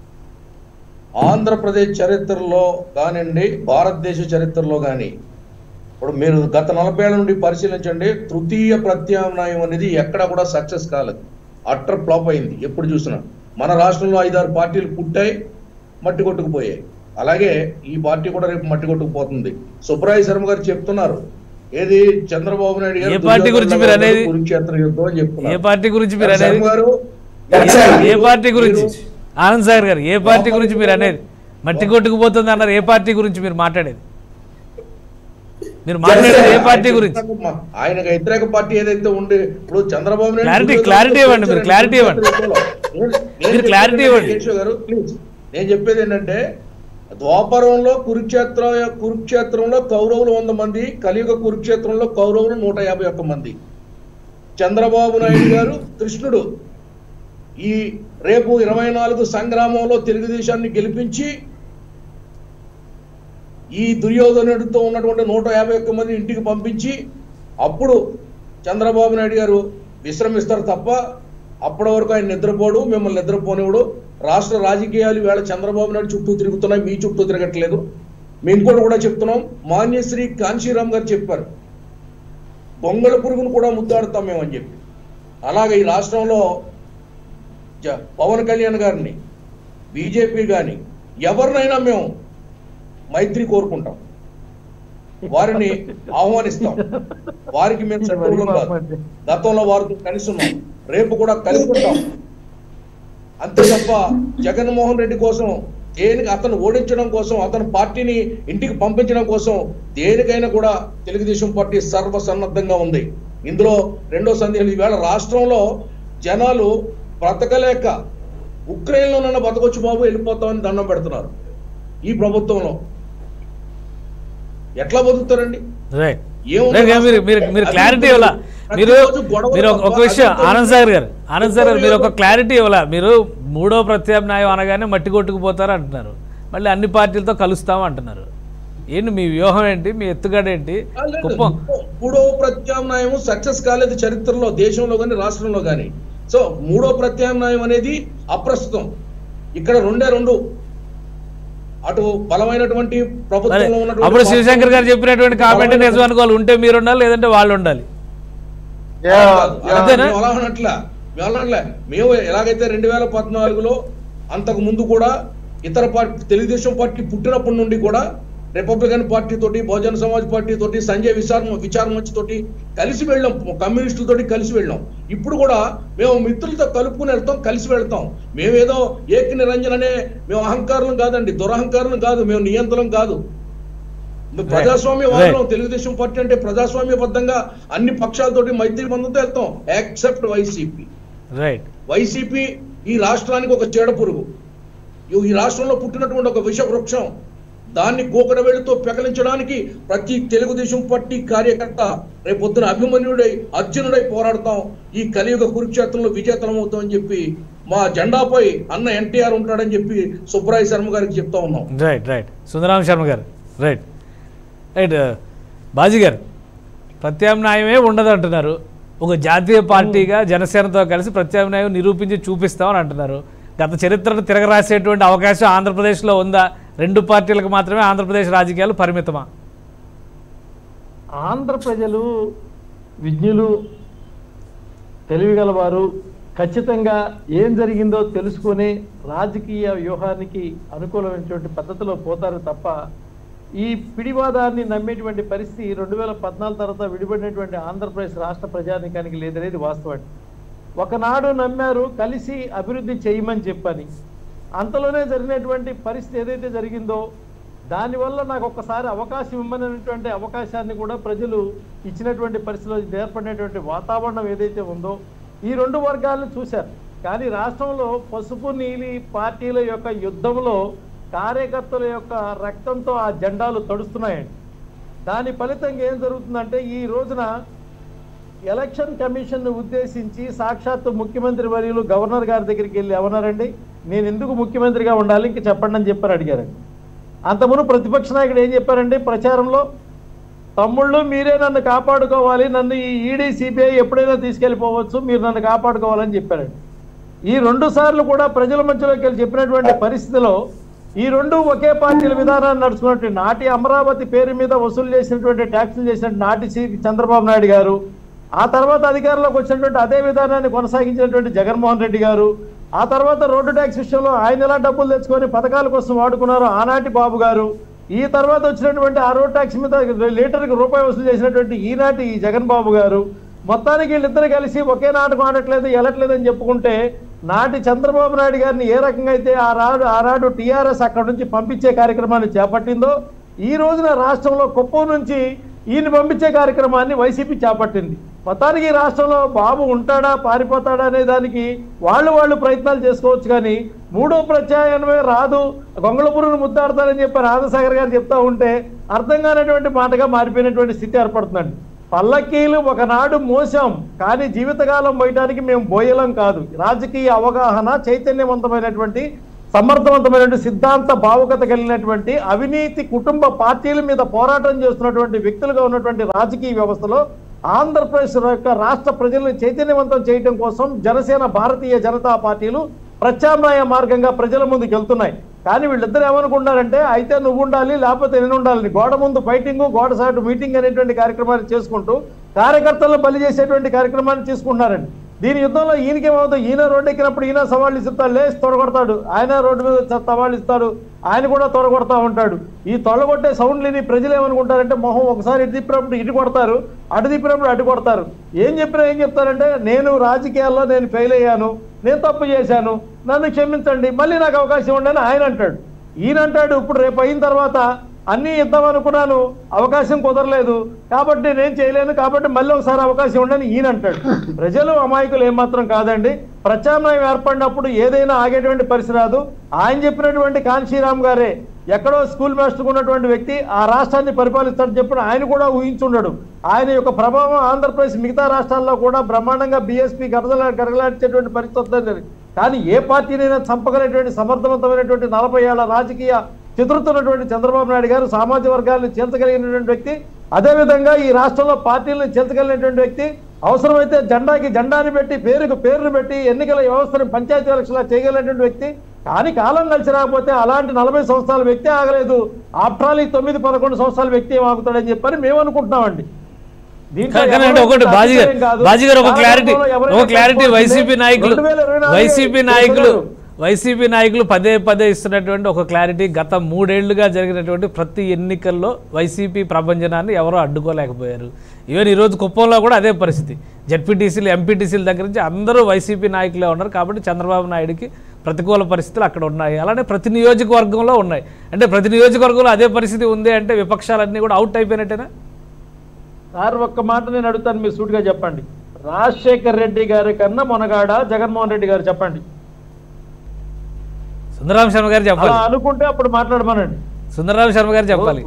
ఆంధ్రప్రదేశ్ చరిత్రలో కానివ్వండి భారతదేశ చరిత్రలో కానీ ఇప్పుడు మీరు గత నలభై ఏళ్ళ నుండి పరిశీలించండి తృతీయ ప్రత్యామ్నాయం అనేది ఎక్కడ కూడా సక్సెస్ కాలేదు అట్టర్ ఫ్లాప్ అయింది ఎప్పుడు చూసినా మన రాష్ట్రంలో ఐదారు పార్టీలు పుట్టాయి మట్టి కొట్టుకుపోయాయి అలాగే ఈ పార్టీ కూడా రేపు మట్టి కొట్టుకుపోతుంది సుబ్రాయ శర్మ గారు చెప్తున్నారు ఏది చంద్రబాబు నాయుడు గారు ఏ పార్టీ గురించి మీరు అనేది? కురుక్షేత్ర యుద్ధం అని ఏ చెప్తున్నారు పార్టీ గురించి మీరు అనేది శర్మ గారు ఏ పార్టీ గురించి ఆనంద్ సాగర్ గారు ఏ పార్టీ గురించి మీరు అనేది మట్టి కొట్టుకుపోతుంది అన్నారు ఏ పార్టీ గురించి మీరు మాట్లాడేది మీరు మాట్లాడేది ఏ పార్టీ గురించి ఆయనకు వ్యతిరేక పార్టీ ఏదైతే ఉండే ఇప్పుడు చంద్రబాబు నాయుడు Clarity- గుడిలో clarity ఇవ్వండి, మీరు కూర్చొని clarity ఇవ్వండి. నేను- నేను మీరు clarity చెప్పేది ఇవ్వండి. కేశవ్ గారు ప్లీజ్ నేను చెప్పేది ఏంటంటే ద్వాపరంలో కురుక్షేత్ర కురుక్షేత్రంలో కౌరవులు వంద మంది కలియుగ కురుక్షేత్రంలో కౌరవులు నూట యాభై ఒక్క మంది చంద్రబాబు నాయుడు గారు కృష్ణుడు ఈ రేపు ఇరవై నాలుగు సంగ్రామంలో తెలుగుదేశాన్ని గెలిపించి ఈ దుర్యోధనుడితో ఉన్నటువంటి నూట యాభై ఒక్క మంది ఇంటికి పంపించి అప్పుడు చంద్రబాబు నాయుడు గారు విశ్రమిస్తారు తప్ప అప్పటి వరకు ఆయన నిద్రపోడు మిమ్మల్ని నిద్రపోనివ్వడు రాష్ట్ర రాజకీయాలు వేళ చంద్రబాబు నాయుడు చుట్టూ తిరుగుతున్నాయి మీ చుట్టూ తిరగట్లేదు మేము కూడా కూడా చెప్తున్నాం మాన్యశ్రీ కాంశీరామ్ గారు చెప్పారు బొంగళ పురుగును కూడా ముద్దాడుతాం మేము అని చెప్పి అలాగే ఈ రాష్ట్రంలో జ- పవన్ కళ్యాణ్ గారిని బీజేపీ కానీ ఎవరినైనా మేము మైత్రి కోరుకుంటాం వారిని ఆహ్వానిస్తాం వారికి మేము శత్రువులం కాదు గతంలో వారితో కలిసి ఉన్నాం రేపు కూడా కలిసి ఉంటాం అంతే తప్ప జగన్మోహన్ రెడ్డి కోసం దేనికి అతను ఓడించడం కోసం అతని పార్టీని ఇంటికి పంపించడం కోసం దేనికైనా కూడా తెలుగుదేశం పార్టీ సర్వసన్నద్ధంగా ఉంది ఇందులో రెండో సందేహం ఈవేళ రాష్ట్రంలో జనాలు బ్రతకలేక ఉక్రెయిన్లోనన్నా బతకొచ్చు బాబు వెళ్ళిపోతామని దండం పెడుతున్నారు ఈ ప్రభుత్వంలో ఎట్లా బతుకుతారండి రైట్ ఏముంది రైట్, మీరు మీరు మీరు క్లారిటీ ఇవ్వాల మీరు ప్రతిరోజు గొడవలు మీరు ఒక- ఒక తప్ప విషయం అభివృద్ధి ఆనంద్ సాగర్ గారు ఆనంద్ సాగర్ గారు మీరు ఒక లేదు. క్లారిటీ ఇవ్వాల మీరు మూడో ప్రత్యామ్నాయం అనగానే మట్టి కొట్టుకుపోతారు అంటున్నారు మళ్ళీ అన్ని పార్టీలతో కలుస్తాం అంటున్నారు ఏంటి మీ వ్యూహం ఏంటి మీ ఎత్తుగడ ఏంటి లేదు. కుప్పం మూడో ప్రత్యామ్నాయం సక్సెస్ కాలేదు చరిత్రలో దేశంలో కానీ రాష్ట్రంలో కానీ సో మూడో ప్రత్యామ్నాయం అనేది అప్రస్తుతం ఇక్కడ రెండే రెండు అటు బలమైనటువంటి మరి ప్రభుత్వంలో ఉన్నటువంటి అప్పుడు శివశంకర్ గారు చెప్పినటువంటి కామెంట్ నిజం అనుకోవాలి ఉంటే మీరు ఉండాలి లేదంటే వాళ్ళు ఉండాలి అలా కాదు. అలా అంతేనా? మేము అలా అనట్లా మేము అలా అనట్లే. మేము ఎలాగైతే రెండు వేల పద్నాలుగులో అంతకు ముందు కూడా ఇతర పార్టీ తెలుగుదేశం పార్టీ పుట్టినప్పటి నుండి కూడా రిపబ్లికన్ పార్టీ తోటి బహుజన సమాజ్ పార్టీ తోటి సంజయ్ విచార్ విచార మంచ్ తోటి కలిసి వెళ్ళాం కమ్యూనిస్టులతోటి కలిసి వెళ్ళాం ఇప్పుడు కూడా మేము మిత్రులతో కలుపుకుని వెళ్తాం కలిసి వెళ్తాం మేమేదో ఏక నిరంజన్ అనే మేము అహంకారం కాదండి దురహంకారం కాదు మేము నియంత్రణ కాదు మేము ప్రజాస్వామ్య వాదం తెలుగుదేశం పార్టీ అంటే ప్రజాస్వామ్యబద్ధంగా అన్ని పక్షాలతోటి మైత్రి బంధంతో వెళ్తాం యాక్సెప్ట్ వైసీపీ రైట్ వైసీపీ ఈ రాష్ట్రానికి ఒక చీడ పురుగు ఈ- ఈ రాష్ట్రంలో పుట్టినటువంటి ఒక విష వృక్షం దాన్ని గోకడ వేలుతో పెకలించడానికి ప్రతి తెలుగుదేశం పార్టీ కార్యకర్త రేపొద్దున అభిమన్యుడై అర్జునుడై పోరాడతాం ఈ కలియుగ కురుక్షేత్రంలో విజేతలం అవుతాం అని చెప్పి మా జెండాపై అన్న ఎన్టీఆర్ ఉంటాడని చెప్పి సుబ్బరాయ శర్మ గారికి చెప్తా ఉన్నాం రైట్ రైట్ సుందరామ శర్మ గారు రైట్ రైట్ బాజీ గారు ప్రత్యామ్నాయమే ఉండదు అంటున్నారు ఒక జాతీయ పార్టీగా జనసేనతో కలిసి ప్రత్యామ్నాయం నిరూపించి చూపిస్తామని అంటున్నారు గత చరిత్రను తిరగరాసేటువంటి అవకాశం ఆంధ్రప్రదేశ్లో ఉందా రెండు పార్టీలకు మాత్రమే ఆంధ్రప్రదేశ్ రాజకీయాలు పరిమితమా ఆంధ్ర ప్రజలు విజ్ఞులు తెలివిగలవారు ఖచ్చితంగా ఏం జరిగిందో తెలుసుకొని రాజకీయ వ్యూహానికి అనుకూలమైనటువంటి పద్ధతిలో పోతారు తప్ప ఈ పిడివాదాన్ని నమ్మేటువంటి పరిస్థితి రెండు వేల పద్నాలుగు తర్వాత విడిపడినటువంటి ఆంధ్రప్రదేశ్ రాష్ట్ర ప్రజానికానికి లేదనేది వాస్తవం ఒకనాడు నమ్మారు కలిసి అభివృద్ధి చేయమని చెప్పని అంతలోనే జరిగినటువంటి పరిస్థితి ఏదైతే జరిగిందో దానివల్ల నాకు ఒక్కసారి అవకాశం ఇవ్వనటువంటి అవకాశాన్ని కూడా ప్రజలు ఇచ్చినటువంటి పరిస్థితిలో ఏర్పడినటువంటి వాతావరణం ఏదైతే ఉందో ఈ రెండు వర్గాలను చూశారు కానీ రాష్ట్రంలో పసుపు నీలి పార్టీల యొక్క యుద్ధంలో కార్యకర్తల యొక్క రక్తంతో ఆ జెండాలు తడుస్తున్నాయండి దాని ఫలితంగా ఏం జరుగుతుందంటే ఈ రోజున ఎలక్షన్ కమిషన్ ఉద్దేశించి సాక్షాత్తు ముఖ్యమంత్రి వర్యులు గవర్నర్ గారి దగ్గరికి వెళ్ళి ఎవరన్నారండి నేను ఎందుకు ముఖ్యమంత్రిగా ఉండాలి ఇంక చెప్పండి అని చెప్పారు అడిగారండి అంతమును ప్రతిపక్ష నాయకుడు ఏం చెప్పారండి ప్రచారంలో తమ్ముళ్ళు మీరే నన్ను కాపాడుకోవాలి నన్ను ఈ ఈడీ సిబిఐ ఎప్పుడైనా తీసుకెళ్ళిపోవచ్చు మీరు నన్ను కాపాడుకోవాలని చెప్పారండి ఈ రెండు సార్లు కూడా ప్రజల మధ్యలోకి వెళ్ళి చెప్పినటువంటి పరిస్థితిలో ఈ రెండు ఒకే పార్టీల విధానాన్ని నడుచుకున్నట్టు నాటి అమరావతి పేరు మీద వసూలు చేసినటువంటి ట్యాక్సులు చేసినటువంటి నాటి సి చంద్రబాబు నాయుడు గారు ఆ తర్వాత అధికారంలోకి వచ్చినటువంటి అదే విధానాన్ని కొనసాగించినటువంటి జగన్మోహన్ రెడ్డి గారు ఆ తర్వాత రోడ్డు ట్యాక్స్ విషయంలో ఆయన ఎలా డబ్బులు తెచ్చుకొని పథకాల కోసం వాడుకున్నారో ఆనాటి బాబు గారు ఈ తర్వాత వచ్చినటువంటి ఆ రోడ్ ట్యాక్స్ మీద లీటర్కి రూపాయి వసూలు చేసినటువంటి ఈనాటి ఈ జగన్ బాబు గారు మొత్తానికి వీళ్ళిద్దరు కలిసి ఒకే నాటకం ఆడట్లేదు వెళ్ళట్లేదు అని చెప్పుకుంటే నాటి చంద్రబాబు నాయుడు గారిని ఏ రకంగా అయితే ఆ రాడు ఆనాడు టీఆర్ఎస్ అక్కడ నుంచి పంపించే కార్యక్రమాన్ని చేపట్టిందో ఈ రోజున రాష్ట్రంలో కుప్పం నుంచి ఈయన పంపించే కార్యక్రమాన్ని వైసీపీ చేపట్టింది మొత్తానికి ఈ రాష్ట్రంలో బాబు ఉంటాడా పారిపోతాడా అనే దానికి వాళ్ళు వాళ్ళు ప్రయత్నాలు చేసుకోవచ్చు కానీ మూడో ప్రత్యాయనమే రాదు గొంగళపురుని ముద్దాడతారని చెప్పి రాజశేఖర్ గారు చెప్తా ఉంటే అర్థం కానటువంటి మాటగా మారిపోయినటువంటి స్థితి ఏర్పడుతుందండి పల్లకీలు ఒకనాడు మోసాం కానీ జీవితకాలం పోయటానికి మేము బోయలం కాదు రాజకీయ అవగాహన చైతన్యవంతమైనటువంటి సమర్థవంతమైనటువంటి సిద్ధాంత భావుకత కలిగినటువంటి అవినీతి కుటుంబ పార్టీల మీద పోరాటం చేస్తున్నటువంటి వ్యక్తులుగా ఉన్నటువంటి రాజకీయ వ్యవస్థలో ఆంధ్రప్రదేశ్ యొక్క రాష్ట్ర ప్రజలను చైతన్యవంతం చేయడం కోసం జనసేన భారతీయ జనతా పార్టీలు ప్రత్యామ్నాయ మార్గంగా ప్రజల ముందుకు వెళ్తున్నాయి కానీ వీళ్ళిద్దరు ఏమనుకుంటున్నారంటే అయితే నువ్వు ఉండాలి లేకపోతే నేను ఉండాలని గోడ ముందు ఫైటింగ్ గోడ సాటు మీటింగ్ అనేటువంటి కార్యక్రమాన్ని చేసుకుంటూ కార్యకర్తలను బలి చేసేటువంటి కార్యక్రమాన్ని తీసుకుంటున్నారండి దీని యుద్ధంలో ఈయనకేమవుతుంది ఈయన రోడ్డు ఎక్కినప్పుడు ఈయన సవాళ్ళు ఇస్తాడు లేచి తొడగొడతాడు ఆయన రోడ్డు మీద చ- సవాళ్ళు ఇస్తాడు ఆయన కూడా తొడగొడతా ఉంటాడు ఈ తొడగొట్టే సౌండ్ లేని ప్రజలు ఏమనుకుంటారంటే మొహం ఒకసారి ఇటు తిప్పినప్పుడు ఇటు కొడతారు అటు తిప్పినప్పుడు అటు కొడతారు ఏం చెప్పినా ఏం చెప్తారంటే నేను రాజకీయాల్లో నేను ఫెయిల్ అయ్యాను నేను తప్పు చేశాను నన్ను క్షమించండి మళ్ళీ నాకు అవకాశం ఉండని ఆయన అంటాడు ఈయన అంటాడు ఇప్పుడు రేపు అయిన తర్వాత అన్నీ ఇద్దాం అనుకున్నాను అవకాశం కుదరలేదు కాబట్టి నేను చేయలేను కాబట్టి మళ్ళీ ఒకసారి అవకాశం ఉండని ఈయన అంటాడు ప్రజలు అమాయకులు ఏమాత్రం కాదండి ప్రత్యామ్నాయం ఏర్పడినప్పుడు ఏదైనా ఆగేటువంటి పరిస్థితి రాదు ఆయన చెప్పినటువంటి కాంశీరామ్ గారే ఎక్కడో స్కూల్ మాస్టర్ ఉన్నటువంటి వ్యక్తి ఆ రాష్ట్రాన్ని పరిపాలిస్తాడని చెప్పిన ఆయన కూడా ఊహించుండడు ఆయన యొక్క ప్రభావం ఆంధ్రప్రదేశ్ మిగతా రాష్ట్రాల్లో కూడా బ్రహ్మాండంగా బీఎస్పీ గడదల గడగలాడించేటువంటి పరిస్థితి వస్తుంది కానీ ఏ పార్టీనైనా చంపగలిగినటువంటి సమర్థవంతమైనటువంటి నలభై ఏళ్ల రాజకీయ చిత్రుతున్నటువంటి చంద్రబాబు నాయుడు గారు సామాజిక వర్గాలను చేర్చగలిగినటువంటి వ్యక్తి అదేవిధంగా ఈ రాష్ట్రంలో పార్టీలను చేర్చగలిగినటువంటి వ్యక్తి అవసరమైతే జెండాకి జెండాని పెట్టి పేరుకు పేరును పెట్టి ఎన్నికల వ్యవస్థను పంచాయతీ ఎలక్షన్లా చేయగలిగినటువంటి వ్యక్తి కానీ కాలం కలిసి రాకపోతే అలాంటి నలభై సంవత్సరాల వ్యక్తి ఆగలేదు ఆఫ్టర్ ఆల్ ఈ తొమ్మిది పదకొండు సంవత్సరాల వ్యక్తి ఏం ఆగుతాడని చెప్పని మేము అనుకుంటున్నామండి దీంట్లో కానీ అంటే ఎవరు ఒకటి బాజీ గారు ఆశ్చర్యం కాదు. బాజీ గారు ఒక క్లారిటీ కాలంలో ఎవరైనా ఒక క్లారిటీ చనిపోతే వైసీపీ నాయకులు 2024 వైసీపీ నాయకులు చేస్తున్నారు. వైసీపీ నాయకులు పదే పదే ఇస్తున్నటువంటి ఒక క్లారిటీ గత మూడేళ్లుగా జరిగినటువంటి ప్రతి ఎన్నికల్లో వైసీపీ ప్రభంజనాన్ని ఎవరో అడ్డుకోలేకపోయారు ఈవెన్ ఈరోజు కుప్పంలో కూడా అదే పరిస్థితి జడ్పీటీసీలు ఎంపీటీసీల దగ్గర నుంచి అందరూ వైసీపీ నాయకులే ఉన్నారు కాబట్టి చంద్రబాబు నాయుడికి ప్రతికూల పరిస్థితులు అక్కడ ఉన్నాయి అలానే ప్రతి నియోజకవర్గంలో ఉన్నాయి అంటే ప్రతి నియోజకవర్గంలో అదే పరిస్థితి ఉంది అంటే విపక్షాలన్నీ కూడా అవుట్ అయిపోయినట్టేనా సార్ ఒక్క మాట నేను అడుగుతాను మీరు సూటిగా చెప్పండి రాజశేఖర్ రెడ్డి గారి కన్నా మొనగాడ జగన్మోహన్ రెడ్డి గారు చెప్పండి సుందరరామ శర్మ గారు అలా చెప్పాలి అనుకుంటే అప్పుడు మాట్లాడమనండి సుందరరామ శర్మ గారు చెప్పాలి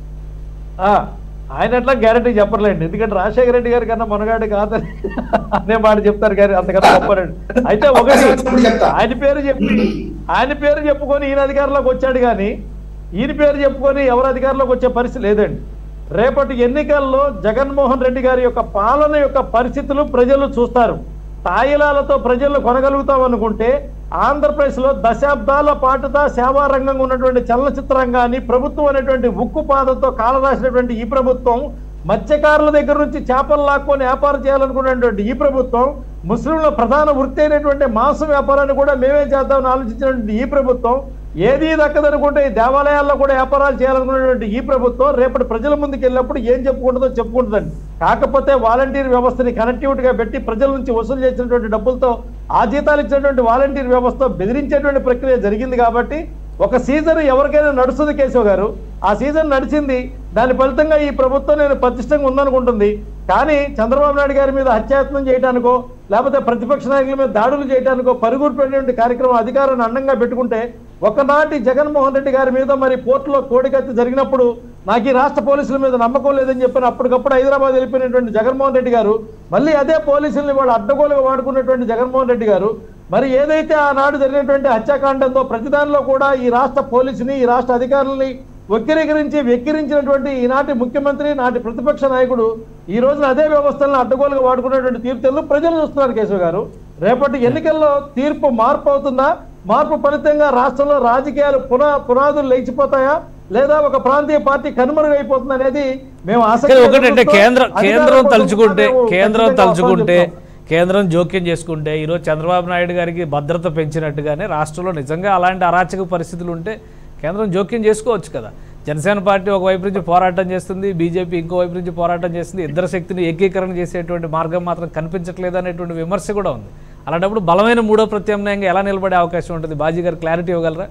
ఆ, ఆయన ఎట్లా గ్యారంటీ చెప్పలేండి ఎందుకంటే రాజశేఖర రెడ్డి గారి కన్నా మొనగాడి కాదని అనే మాట చెప్తారు కానీ అంతకన్నా చెప్పరండి అయితే ఒకటి ఇప్పుడు చెప్తా. ఆయన పేరు చెప్పి ఆయన పేరు చెప్పుకొని ఈయన అధికారంలోకి వచ్చాడు కానీ ఈయన పేరు చెప్పుకొని ఎవరు అధికారంలోకి వచ్చే పరిస్థితి లేదండి రేపటి ఎన్నికల్లో జగన్మోహన్ రెడ్డి గారి యొక్క పాలన యొక్క పరిస్థితులు ప్రజలు చూస్తారు తాయిలాలతో ప్రజలు కొనగలుగుతాం అనుకుంటే ఆంధ్రప్రదేశ్లో దశాబ్దాల పాటుగా సేవా రంగంగా ఉన్నటువంటి చలనచిత్ర రంగాన్ని ప్రభుత్వం అనేటువంటి ఉక్కు పాదంతో కాలరాసినటువంటి ఈ ప్రభుత్వం మత్స్యకారుల దగ్గర నుంచి చేపలు లాక్కొని వ్యాపారం చేయాలనుకున్నటువంటి ఈ ప్రభుత్వం ముస్లింల ప్రధాన వృత్తి అయినటువంటి మాంసం వ్యాపారాన్ని కూడా మేమే చేద్దామని ఆలోచించినటువంటి ఈ ప్రభుత్వం ఏదీ దక్కదనుకుంటే ఈ దేవాలయాల్లో కూడా వ్యాపారాలు చేయాలనుకున్నటువంటి ఈ ప్రభుత్వం రేపటి ప్రజల ముందుకు వెళ్ళినప్పుడు ఏం చెప్పుకుంటుందో చెప్పుకుంటుందండి కాకపోతే వాలంటీర్ వ్యవస్థని కనెక్టివిటీగా పెట్టి ప్రజల నుంచి వసూలు చేసినటువంటి డబ్బులతో ఆ జీతాలు ఇచ్చినటువంటి వాలంటీర్ వ్యవస్థ బెదిరించేటువంటి ప్రక్రియ జరిగింది కాబట్టి ఒక సీజన్ ఎవరికైనా నడుస్తుంది కేశవ్ గారు ఆ సీజన్ నడిచింది దాని ఫలితంగా ఈ ప్రభుత్వం నేను ప్రతిష్టంగా ఉందనుకుంటుంది కానీ చంద్రబాబు నాయుడు గారి మీద హత్యాయత్నం చేయడానికో లేకపోతే ప్రతిపక్ష నాయకుల మీద దాడులు చేయడానికో పరుగురుపెట్టినటువంటి కార్యక్రమం అధికారాన్ని అండంగా పెట్టుకుంటే ఒకనాటి జగన్మోహన్ రెడ్డి గారి మీద మరి పోర్టులో కోడికత్తి జరిగినప్పుడు నాకు ఈ రాష్ట్ర పోలీసుల మీద నమ్మకం లేదని చెప్పిన అప్పటికప్పుడు హైదరాబాద్ వెళ్ళిపోయినటువంటి జగన్మోహన్ రెడ్డి గారు మళ్ళీ అదే పోలీసుల్ని వాళ్ళు అడ్డగోలుగా వాడుకున్నటువంటి జగన్మోహన్ రెడ్డి గారు మరి ఏదైతే ఆనాడు జరిగినటువంటి హత్యాకాండంతో ప్రతిదానిలో కూడా ఈ రాష్ట్ర పోలీసుని ఈ రాష్ట్ర అధికారులని వక్రీకరించి వెక్కిరించినటువంటి ఈనాటి ముఖ్యమంత్రి నాటి ప్రతిపక్ష నాయకుడు ఈ రోజున అదే వ్యవస్థలను అడ్డగోలుగా వాడుకున్నటువంటి తీర్పులు ప్రజలు చూస్తున్నారు కేశవ్ గారు రేపటి ఎన్నికల్లో తీర్పు మార్పు అవుతుందా మార్పు ఫలితంగా రాష్ట్రంలో రాజకీయాలు పునా పునాదులు లేచిపోతాయా లేదా ఒక ప్రాంతీయ పార్టీ కనుమరుగైపోతుంది అనేది మేము కానీ ఆసక్తిగా ఒకటంటే చూస్తూ కేంద్రం అధికారం కేంద్రం కోసం తలుచుకుంటే మేము కేంద్రం ఖచ్చితంగా తలుచుకుంటే అవసరం చెప్తాం. కేంద్రం జోక్యం చేసుకుంటే ఈరోజు చంద్రబాబు నాయుడు గారికి భద్రత పెంచినట్టుగానే రాష్ట్రంలో నిజంగా అలాంటి అరాచక పరిస్థితులు ఉంటే కేంద్రం జోక్యం చేసుకోవచ్చు కదా జనసేన పార్టీ ఒక వైపు నుంచి పోరాటం చేస్తుంది బీజేపీ ఇంకో వైపు నుంచి పోరాటం చేస్తుంది ఇద్దరు శక్తిని ఏకీకరణ చేసేటువంటి మార్గం మాత్రం కనిపించట్లేదు అనేటువంటి విమర్శ కూడా ఉంది అలాంటప్పుడు బలమైన మూడో ప్రత్యామ్నాయంగా ఎలా నిలబడే అవకాశం ఉంటుంది బాజీ గారు క్లారిటీ ఇవ్వగలరా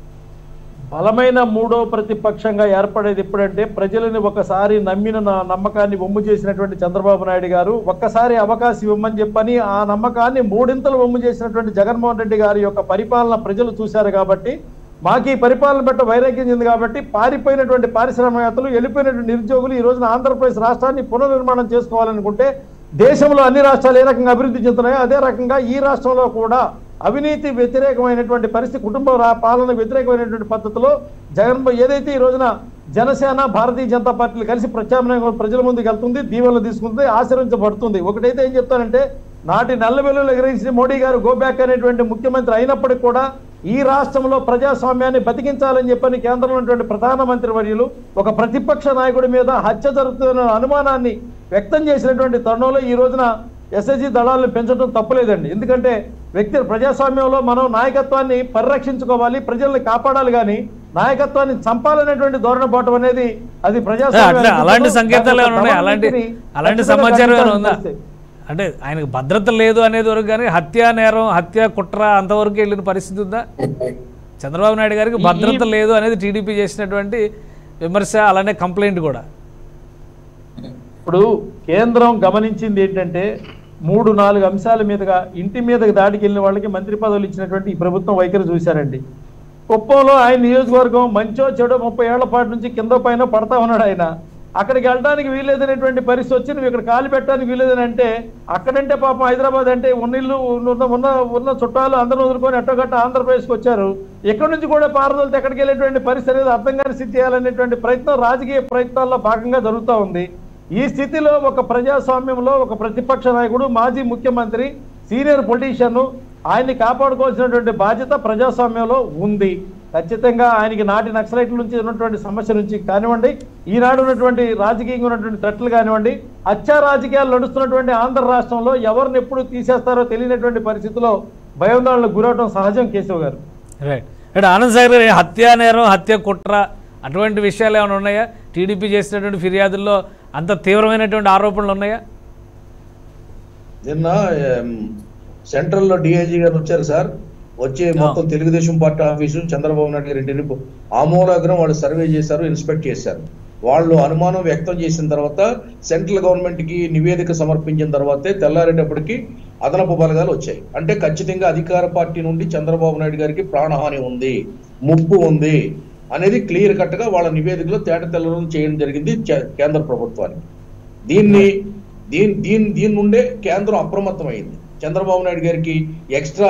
బలమైన మూడో ప్రతిపక్షంగా ఏర్పడేది ఎప్పుడంటే ప్రజలని ఒకసారి నమ్మిన నా నమ్మకాన్ని ఒమ్ము చేసినటువంటి చంద్రబాబు నాయుడు గారు ఒక్కసారి అవకాశం ఇవ్వమని చెప్పని ఆ నమ్మకాన్ని మూడింతలు ఒమ్ము చేసినటువంటి జగన్మోహన్ రెడ్డి గారి యొక్క పరిపాలన ప్రజలు చూశారు కాబట్టి మాకు ఈ పరిపాలన బట్ట వైరాగ్యం చెంది కాబట్టి పారిపోయినటువంటి పారిశ్రామికవేత్తలు వెళ్ళిపోయినటువంటి నిరుద్యోగులు ఈ రోజున ఆంధ్రప్రదేశ్ రాష్ట్రాన్ని పునర్నిర్మాణం చేసుకోవాలనుకుంటే దేశంలో అన్ని రాష్ట్రాలు ఏ రకంగా అభివృద్ధి చెందుతున్నాయో అదే రకంగా ఈ రాష్ట్రంలో కూడా అవినీతి వ్యతిరేకమైనటువంటి పరిస్థితి కుటుంబ రా- పాలన వ్యతిరేకమైనటువంటి పద్ధతిలో జగన్ ఏదైతే ఈ రోజున జనసేన భారతీయ జనతా పార్టీలు కలిసి ప్రత్యామ్నాయంగా ప్రజల ముందుకు వెళ్తుంది దీవెనలు తీసుకుంటుంది ఆశీర్వించబడుతుంది ఒకటైతే ఏం చెప్తానంటే నాటి నల్ల వెల్లులు ఎగిరించిన మోడీ గారు గో బ్యాక్ అనేటువంటి ముఖ్యమంత్రి అయినప్పటికీ కూడా ఈ రాష్ట్రంలో ప్రజాస్వామ్యాన్ని బతికించాలని చెప్పని కేంద్రంలో ఉన్నటువంటి ప్రధానమంత్రి వర్యులు ఒక ప్రతిపక్ష నాయకుడి మీద హత్య జరుగుతున్న అనుమానాన్ని వ్యక్తం చేసినటువంటి తరుణంలో ఈ రోజున ఎస్ఎస్జి దళాలను పెంచడం తప్పలేదండి ఎందుకంటే వ్యక్తి ప్రజాస్వామ్యంలో మనం నాయకత్వాన్ని పరిరక్షించుకోవాలి ప్రజల్ని కాపాడాలి కానీ నాయకత్వాన్ని చంపాలనేటువంటి ధోరణ పోవటం అనేది అది అట్లా ప్రజాస్వామ్యం అలాంటి సంకేతాలు ఏమైనా ఉన్నాయి అలాంటి అలాంటి సమాచారం ఏమైనా ఉందా అంటే ఆయనకు భద్రత లేదు అనేది వరకు కానీ హత్యా నేరం హత్య కుట్ర అంతవరకు వెళ్ళిన పరిస్థితి ఉందా చంద్రబాబు నాయుడు గారికి భద్రత లేదు అనేది టీడీపీ చేసినటువంటి విమర్శ అలానే కంప్లైంట్ కూడా ఇప్పుడు కేంద్రం గమనించింది ఏంటంటే మూడు నాలుగు అంశాల మీదుగా ఇంటి మీదకి దాడికి వెళ్ళిన వాళ్ళకి మంత్రి పదవులు ఇచ్చినటువంటి ఈ ప్రభుత్వం వైఖరి చూశారండి కుప్పంలో ఆయన నియోజకవర్గం మంచో చెడో ముప్పై ఏళ్ల పాటు నుంచి కింద పైన పడతా ఉన్నాడు ఆయన అక్కడికి వెళ్ళడానికి వీల్లేదనేటువంటి పరిస్థితి వచ్చి నువ్వు ఇక్కడ కాలు పెట్టడానికి వీల్లేదని అంటే అక్కడంటే పాపం హైదరాబాద్ అంటే ఉన్న ఇల్లు ఉన్న ఉన్న ఉన్న చుట్టాలు అందరూ వదులుకొని ఎట్టగట్ట ఆంధ్రప్రదేశ్కి వచ్చారు ఎక్కడి నుంచి కూడా పారదలతో ఎక్కడికి వెళ్ళేటువంటి పరిస్థితి అనేది అర్థం కాని స్థితి చేయాలనేటువంటి ప్రయత్నం రాజకీయ ప్రయత్నాల్లో భాగంగా జరుగుతూ ఉంది ఈ స్థితిలో ఒక ప్రజాస్వామ్యంలో ఒక ప్రతిపక్ష నాయకుడు మాజీ ముఖ్యమంత్రి సీనియర్ పొలిటీషియన్ ఆయన్ని కాపాడుకోవాల్సినటువంటి బాధ్యత ప్రజాస్వామ్యంలో ఉంది ఖచ్చితంగా ఆయనకి నాటి నక్సలైట్ల నుంచి ఉన్నటువంటి సమస్య నుంచి కానివ్వండి ఈనాడు ఉన్నటువంటి రాజకీయంగా ఉన్నటువంటి థ్రెట్లు కానివ్వండి హత్యా రాజకీయాలు నడుస్తున్నటువంటి ఆంధ్ర రాష్ట్రంలో ఎవరిని ఎప్పుడు తీసేస్తారో తెలియనటువంటి పరిస్థితిలో భయాందోళనకు గురవడం సహజం కేశవ్ గారు రైట్ అంటే ఆనంద్ సాగర్ గారు హత్యా నేరం హత్య కుట్ర అటువంటి విషయాలు ఏమైనా ఉన్నాయా టీడీపీ చేసినటువంటి ఫిర్యాదుల్లో అంత తీవ్రమైనటువంటి ఆరోపణలు ఉన్నాయా నిన్న ఏం, సెంట్రల్ లో డిఐజీ గారు వచ్చారు సార్ వచ్చి మొత్తం తెలుగుదేశం పార్టీ ఆఫీసు చంద్రబాబు నాయుడు గారి ఇంటిని ఆమూలాగ్రం వాళ్ళు సర్వే చేశారు ఇన్స్పెక్ట్ చేశారు వాళ్ళు అనుమానం వ్యక్తం చేసిన తర్వాత సెంట్రల్ గవర్నమెంట్ కి నివేదిక సమర్పించిన తర్వాతే తెల్లారేటప్పటికి అదనపు బలగాలు వచ్చాయి అంటే ఖచ్చితంగా అధికార పార్టీ నుండి చంద్రబాబు నాయుడు గారికి ప్రాణహాని ఉంది ముప్పు ఉంది అనేది క్లియర్ కట్ గా వాళ్ళ నివేదికలో తేట తెల్లం చేయడం జరిగింది చ- కేంద్ర ప్రభుత్వానికి దీన్ని దీని దీని దీని నుండే కేంద్రం అప్రమత్తమైంది చంద్రబాబు నాయుడు గారికి ఎక్స్ట్రా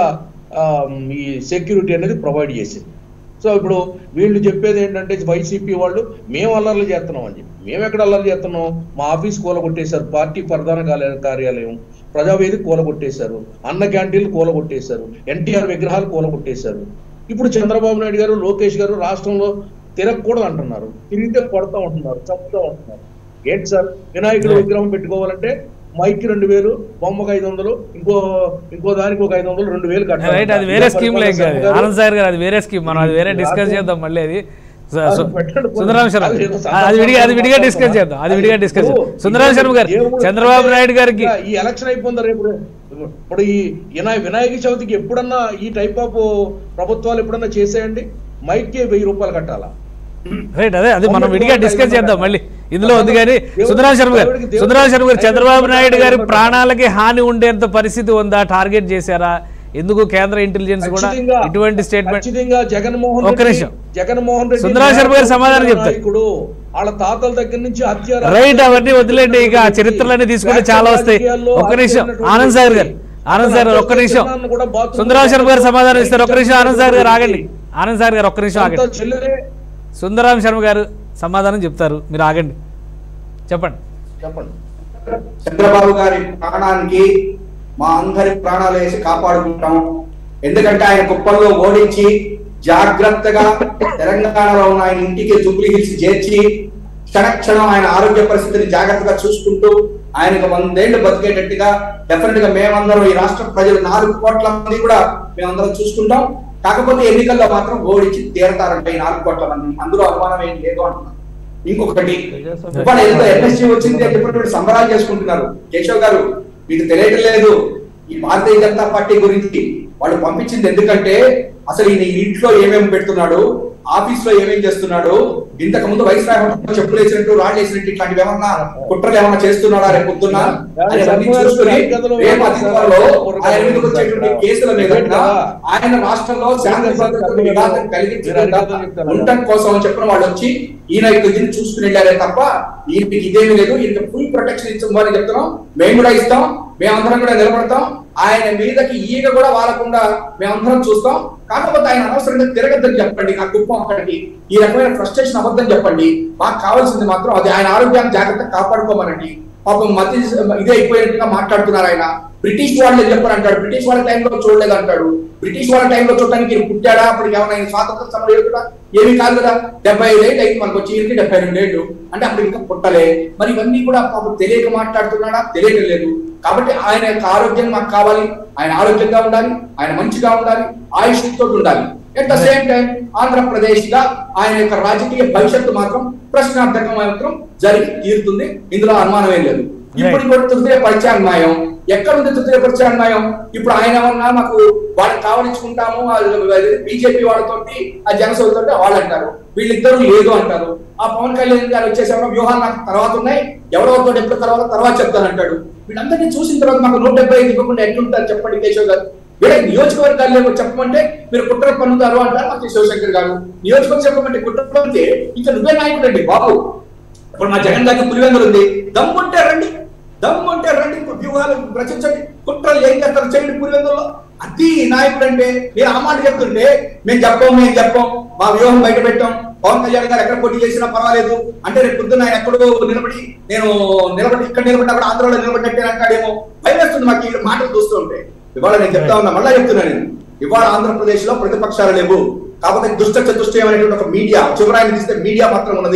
ఈ సెక్యూరిటీ అనేది ప్రొవైడ్ చేసింది సో ఇప్పుడు వీళ్ళు చెప్పేది ఏంటంటే వైసీపీ వాళ్ళు మేము అల్లర్లు చేస్తున్నాం అని చెప్పి మేము ఎక్కడ అల్లర్లు చేస్తున్నాం మా ఆఫీస్ కూలగొట్టేశారు పార్టీ ప్రధాన కార్య- కార్యాలయం ప్రజావేదిక కూలగొట్టేశారు అన్న క్యాంటీన్లు కూలగొట్టేశారు ఎన్టీఆర్ విగ్రహాలు కూలగొట్టేశారు ఇప్పుడు చంద్రబాబు నాయుడు గారు లోకేష్ గారు రాష్ట్రంలో తిరగకూడదు అంటున్నారు తిరిగితే కొడతా ఉంటున్నారు చంపుతా ఉంటున్నారు ఏంటి సార్ వినాయకుడు విగ్రహం పెట్టుకోవాలంటే మైక్ రెండు వేలు బొమ్మకు ఐదు వందలు ఇంకో ఇంకో దానికి ఒక ఐదు వందలు రెండు వేలు కట్టాలి. రైట్ అది వేరే ఇలా స్కీమ్ పరిపాలన లేక శాఖ గారు- ఆనంద్ సాగర్ గారు అది వేరే స్కీమ్ మనం అది వేరే డిస్కస్ చేద్దాం మళ్ళీ అది సు- సు- పెట్టండి. సుందరాం శర్మ అది ఏదో అది విడిగా అది విడిగా డిస్కస్ చేద్దాం అది విడిగా డిస్కస్ చేద్దాం సుందరాం శర్మ గారు దేవుడు చంద్రబాబు నాయుడు గారికి ఈ ఎలక్షన్ అయిపోయింది రేపు ఇప్పుడు ఈ వినాయ వినాయక చవితికి ఎప్పుడన్నా ఈ టైప్ ఆఫ్ ప్రభుత్వాలు ఎప్పుడన్నా చేసేయండి మైక్కి వెయ్యి రూపాయలు కట్టాలా రైట్ అదే అది మనం విడిగా డిస్కస్ చేద్దాం మళ్ళీ ఇందులో ఉంది కానీ సుందరాం శర్మ గారు సుందరాం శర్మ గారు చంద్రబాబు నాయుడు గారి ప్రాణాలకి హాని ఉండేంత పరిస్థితి ఉందా టార్గెట్ చేశారా ఎందుకు కేంద్ర ఇంటెలిజెన్స్ కూడా ఖచ్చితంగా- ఇటువంటి స్టేట్మెంట్ ఖచ్చితంగా జగన్మోహన్ ఒక్క రెడ్డి నిమిషం. జగన్మోహన్ రెడ్డి సుందరాం శర్మ గారు సమాధానం చెప్తారు. నాయకుడు వాళ్ళ తాతల దగ్గర నుంచి హత్య రైట్ అవన్నీ వదిలేండి ఇక ఆ చరిత్రలన్నీ తీసుకుంటే చాలా వస్తాయి ఒక్క నిమిషం ఆనంద్ సాగర్ గారు ఆనంద్ సాగర్ గారు ఒక్క నిమిషం సుందరాం శర్మ గారు సమాధానం ఇస్తారు ఒక్క నిమిషం ఆనంద్ సాగర్ గారు ఆగండి ఆనంద్ సాగర్ గారు ఒక్క నిమిషం ఆగండి చెల్లెలే సుందరాం శర్మ గారు సమాధానం చెప్తారు మీరు ఆగండి చెప్పండి చెప్పండి చంద్రబాబు గారి ప్రాణానికి మా అందరి ప్రాణాలు వేసి కాపాడుకుంటాం ఎందుకంటే ఆయన కుప్పల్లో ఓడించి జాగ్రత్తగా తెలంగాణలో ఉన్న ఆయన ఇంటికి జూబ్లీ హిల్స్ చేర్చి క్షణక్షణం ఆయన ఆరోగ్య పరిస్థితిని జాగ్రత్తగా చూసుకుంటూ ఆయనకు వందేళ్లు బతికేటట్టుగా డెఫినెట్ గా మేమందరం ఈ రాష్ట్ర ప్రజలు నాలుగు కోట్ల మంది కూడా మేమందరం చూసుకుంటాం కాకపోతే ఎన్నికల్లో మాత్రం ఓడించి తీరతారంట ఈ నాలుగు కోట్ల మంది అందులో అనుమానం ఏం లేదు అంటున్నారు ఇంకొకటి ఇవాళ ఏదో ఎన్ఎస్సీ వచ్చింది అని చెప్పి వీళ్ళు సంబరాలు చేసుకుంటున్నారు కేశవ్ గారు మీకు తెలియటం లేదు ఈ భారతీయ జనతా పార్టీ గురించి వాళ్ళు పంపించింది ఎందుకంటే అసలు ఈయన ఇంట్లో ఏమేమి పెడుతున్నాడు ఆఫీస్ లో ఏమేం చేస్తున్నాడు ఇంతకు ముందు వైస్ రాయమంటే చెప్పులు వేసినట్టు రాళ్ళు వేసినట్టు ఇట్లాంటివి ఏమన్నా కుట్రలు ఏమన్నా చేస్తున్నాడా రేపు పొద్దున్న అనేవన్నీ చూసుకుని రేపు అధికారంలో ఆయన మీదకి వచ్చేటువంటి కేసుల మీద కూడా ఆయన రాష్ట్రంలో శాంతి భద్రతలు విఘాతం కలిగించకుండా ఉండటం కోసం అని చెప్పిన వాళ్ళు వచ్చి ఈయన ఇక్కడ దీన్ని చూసుకుని వెళ్ళారే తప్ప ఈయనకి ఇదేమీ లేదు ఈయనకి ఫుల్ ప్రొటెక్షన్ ఇచ్చామని చెప్తున్నాం మేము కూడా ఇస్తాం మేమందరం కూడా నిలబడతాం ఆయన మీదకి ఈగ కూడా వాలకుండా మేమందరం చూస్తాం కాకపోతే ఆయన అనవసరంగా తిరగద్దని చెప్పండి ఆ కుప్పం అక్కడికి ఈ రకమైన ఫ్రస్ట్రేషన్ అబద్ధం చెప్పండి మాకు కావాల్సింది మాత్రం అది ఆయన ఆరోగ్యాన్ని జాగ్రత్తగా కాపాడుకోమనండి పాపం మతి ఇదే అయిపోయినట్టుగా మాట్లాడుతున్నారు ఆయన బ్రిటిష్ వాళ్ళే చెప్పారు అంటాడు బ్రిటిష్ వాళ్ళ టైంలో చూడలేదు అంటాడు బ్రిటిష్ వాళ్ళ టైంలో చూడటానికి ఈయన పుట్టాడా అప్పుడు ఏమైనా ఆయన స్వాతంత్ర సమరం కూడా ఏమీ కాదు కదా డెబ్బై ఐదు ఏళ్ళు అయింది మనకు వచ్చి ఈయనకి డెబ్బై రెండు ఏళ్ళు అంటే అప్పుడు ఇంకా పుట్టలే మరి ఇవన్నీ కూడా పాపం తెలియక మాట్లాడుతున్నాడా తెలియడం లేదు కాబట్టి ఆయన యొక్క ఆరోగ్యం మాకు కావాలి ఆయన ఆరోగ్యంగా ఉండాలి ఆయన మంచిగా ఉండాలి ఆయుష్ తోటి ఉండాలి at the same time Andhra Pradesh గా ఆయన యొక్క రాజకీయ భవిష్యత్తు మాత్రం ప్రశ్నార్థకం మాత్రం జరిగి తీరుతుంది ఇందులో అనుమానం ఏం లేదు ఇప్పుడు కూడా తృతీయ ప్రత్యామ్నాయం ఎక్కడ ఉంది తృతీయ ప్రత్యామ్నాయం ఇప్పుడు ఆయన ఏమన్నా మాకు వాళ్ళని కావలించుకుంటాము బీజేపీ వాళ్ళతోటి ఆ జనసేనతో వాళ్ళు అంటారు వీళ్ళిద్దరూ లేదు అంటారు ఆ పవన్ కళ్యాణ్ గారు వచ్చేసేమో వ్యూహాలు నాకు తర్వాత ఉన్నాయి ఎవరెవరితో ఎప్పుడు తర్వాత తర్వాత చెప్తానంటాడు వీళ్ళందరినీ చూసిన తర్వాత మాకు నూట డెబ్బై ఐదు ఇవ్వకుండా ఎట్లుంటారు చెప్పండి కేశవ్ గారు వీళ్ళ నియోజకవర్గాల్లో చెప్పమంటే మీరు కుట్ర పన్నుతారు అంటారు మాకు శివశంకర్ గారు నియోజకవర్గం చెప్పమంటే కుట్ర పన్నుతే ఇంకా నువ్వే నాయకుడు అండి బాబు ఇప్పుడు మా జగన్ గారికి పులివెందులు ఉంది దమ్ముంటే రండి దమ్ముంటే రండి ఇప్పుడు వ్యూహాలు రచించండి కుట్రలు ఏం చేస్తారు చేయండి పులివెందుల్లో అది నాయకుడు అంటే మీరు ఆ మాట చెప్తుంటే మేము చెప్పం మేము చెప్పం మా వ్యూహం బయట పెట్టాం పవన్ కళ్యాణ్ గారు ఎక్కడ పోటీ చేసినా పర్వాలేదు అంటే రేపు పొద్దున్న ఆయన ఎక్కడో నిలబడి నేను నిలబడి ఇక్కడ నిలబడినా కూడా ఆంధ్రలో నిలబడినట్టే అంటాడేమో భయం వేస్తుంది మాకు ఈ మాటలు చూస్తూ ఉంటే ఇవాళ నేను చెప్తా ఉన్నా మళ్ళా చెప్తున్నా నేను ఇవాళ ఆంధ్రప్రదేశ్ లో ప్రతిపక్షాలు లేవు కాకపోతే దుష్ట చతుష్టయం అనేటువంటి ఒక మీడియా చివరాయని తీస్తే మీడియా మాత్రం ఉన్నది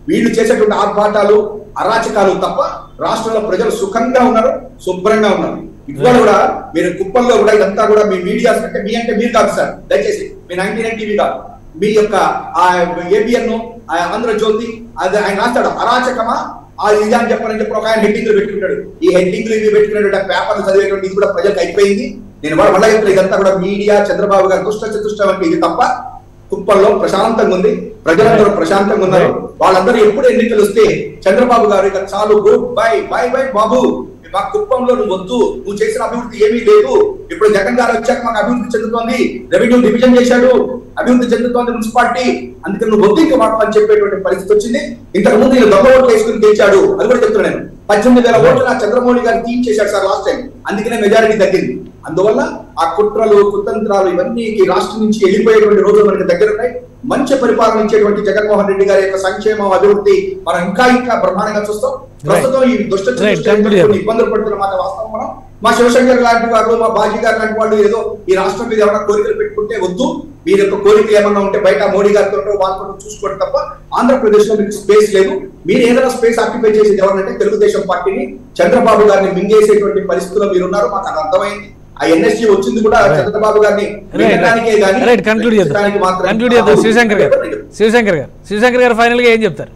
వీళ్ళు చేసేటువంటి ఆర్భాటాలు అరాచకాలు తప్ప రాష్ట్రంలో ప్రజలు సుఖంగా ఉన్నారు శుభ్రంగా ఉన్నారు ఇవాళ కూడా మీరు కుప్పంలో కూడా ఇదంతా కూడా మీ మీడియా అంటే మీ అంటే మీరు కాదు సార్ దయచేసి మీ నైన్టీ నైన్ టీవీ కాదు మీ యొక్క ఆ ఏబిఎన్ ఆంధ్రజ్యోతి అది ఆయన రాస్తాడు అరాచకమా ఆ ఇది అని చెప్పాలని చెప్పి ఒక ఆయన హెడ్డింగ్లు పెట్టుకుంటాడు ఈ హెడ్డింగ్లు ఇవి పెట్టుకున్నటువంటి పేపర్లు చదివేటువంటి ఇది కూడా ప్రజలకు అయిపోయింది నేను కూడా మళ్ళీ చెప్తున్నా ఇదంతా కూడా మీడియా చంద్రబాబు గారు దుష్ట చతుష్టం అంటే ఇది తప్ప కుప్పంలో ప్రశాంతంగా ఉంది ప్రజలందరూ ప్రశాంతంగా ఉన్నారు వాళ్ళందరూ ఎప్పుడు ఎన్నికలు వస్తే చంద్రబాబు గారు ఇక చాలు good bye bye bye Babu మా కుప్పంలో నువ్వు వద్దు నువ్వు చేసిన అభివృద్ధి ఏమీ లేదు ఇప్పుడు జగన్ గారు వచ్చాక మాకు అభివృద్ధి చెందుతోంది రెవెన్యూ డివిజన్ చేశాడు అభివృద్ధి చెందుతోంది మున్సిపాలిటీ అందుకని నువ్వు వద్దు ఇంకా మాకు అని చెప్పేటువంటి పరిస్థితి వచ్చింది ఇంతకు ముందు నేను దొంగ ఓట్లు వేసుకుని గెలిచాడు అది కూడా చెప్తున్నాను నేను పద్దెనిమిది వేల ఓట్లు నా చంద్రమౌళి గారు టీం చేశాడు సార్ లాస్ట్ టైం అందుకనే మెజారిటీ తగ్గింది అందువల్ల ఆ కుట్రలు కుతంత్రాలు ఇవన్నీ ఈ రాష్ట్రం నుంచి వెళ్ళిపోయేటువంటి రోజులు మనకి దగ్గర ఉన్నాయి మంచి పరిపాలన ఇచ్చేటువంటి జగన్మోహన్ రెడ్డి గారి యొక్క సంక్షేమం అభివృద్ధి మనం ఇంకా ఇంకా బ్రహ్మాండంగా చూస్తాం ప్రస్తుతం ఈ దుష్ట Right, చతుష్టయం conclude కొన్ని ఇబ్బందులు పడుతున్న మాట వాస్తవం మనం మా శివశంకర్ లాంటి వాళ్ళు మా బాజీ గారు లాంటి వాళ్ళు ఏదో ఈ రాష్ట్రం మీద ఏమైనా కోరికలు పెట్టుకుంటే వద్దు మీరు యొక్క కోరికలు ఏమన్నా ఉంటే బయట మోడీ గారితో వాళ్ళతో చూసుకోండి తప్ప ఆంధ్రప్రదేశ్ లో మీకు స్పేస్ లేదు మీరు ఏదైనా స్పేస్ ఆక్యుపై చేసేది ఎవరంటే తెలుగుదేశం పార్టీని చంద్రబాబు గారిని మింగేసేటువంటి పరిస్థితుల్లో మీరున్నారు మాకు అది అర్థమైంది ఆ ఎన్ఎస్జీ వచ్చింది కూడా చంద్రబాబు గారిని మింగడానికే గానీ రైట్ కన్క్లూడ్ చేద్దాం రక్షించడానికి మాత్రం కన్క్లూడ్ చేద్దాం కాదు. శివశంకర్ గారు శివశంకర్ గారు శివశంకర్ గారు ఫైనల్గా ఏం చెప్తారు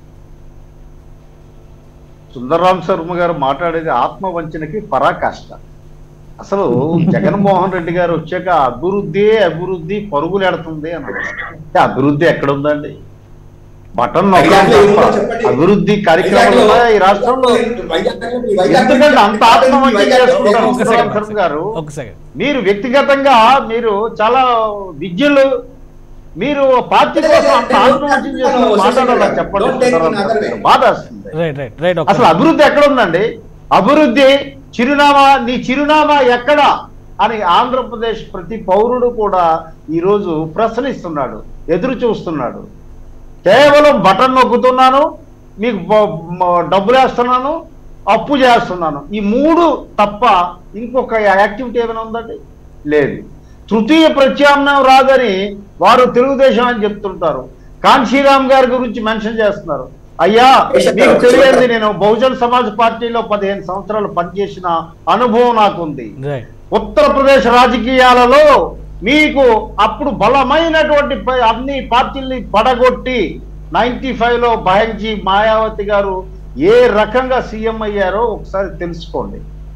సుందరరాం శర్మ గారు మాట్లాడేది ఆత్మవంచనకి పరాకాష్ట అసలు జగన్మోహన్ రెడ్డి గారు వచ్చాక అభివృద్ధి అభివృద్ధి పరుగులు ఎడుతుంది అన్నారు అంటే అభివృద్ధి ఎక్కడ ఉందండి బటన్ నొక్కడం తప్ప అభివృద్ధి కార్యక్రమాలు ఉన్నాయా ఈ రాష్ట్రంలో ఎందుకంటే అంత ఆత్మవంచన చేసుకుంటారు ఒక్క సుందరరాం సెకండ్ శర్మ గారు ఒక సెకండ్ మీరు వ్యక్తిగతంగా మీరు చాలా విద్యలు మీరు పార్టీ కోసం అంత ఆత్మవంచన చేసుకుని మాట్లాడాలని చెప్పండి సుందరరాం శర్మ గారు. బాధ వస్తుంది రైట్ రైట్ రైట్ అసలు అభివృద్ధి ఎక్కడ ఉందండి అభివృద్ధి చిరునామా నీ చిరునామా ఎక్కడ అని ఆంధ్రప్రదేశ్ ప్రతి పౌరుడు కూడా ఈరోజు ప్రశ్నిస్తున్నాడు ఎదురు చూస్తున్నాడు కేవలం బటన్ నొక్కుతున్నాను మీకు బ- మ- డబ్బులు వేస్తున్నాను అప్పు చేస్తున్నాను ఈ మూడు తప్ప ఇంకొక యాక్టివిటీ ఏమైనా ఉందండి లేదు తృతీయ ప్రత్యామ్నాయం రాదని వారు తెలుగుదేశం అని చెప్తుంటారు కాంశీరామ్ గారి గురించి మెన్షన్ చేస్తున్నారు అయ్యా మీకు తెలియదు నేను బహుజన్ సమాజ్ పార్టీలో పదిహేను సంవత్సరాలు పనిచేసిన అనుభవం నాకుంది రైట్ ఉత్తరప్రదేశ్ రాజకీయాలలో మీకు అప్పుడు బలమైనటువంటి ప- అన్ని పార్టీల్ని పడగొట్టి నైన్టీ లో బహంజీ మాయావతి గారు ఏ రకంగా సీఎం అయ్యారో ఒకసారి తెలుసుకోండి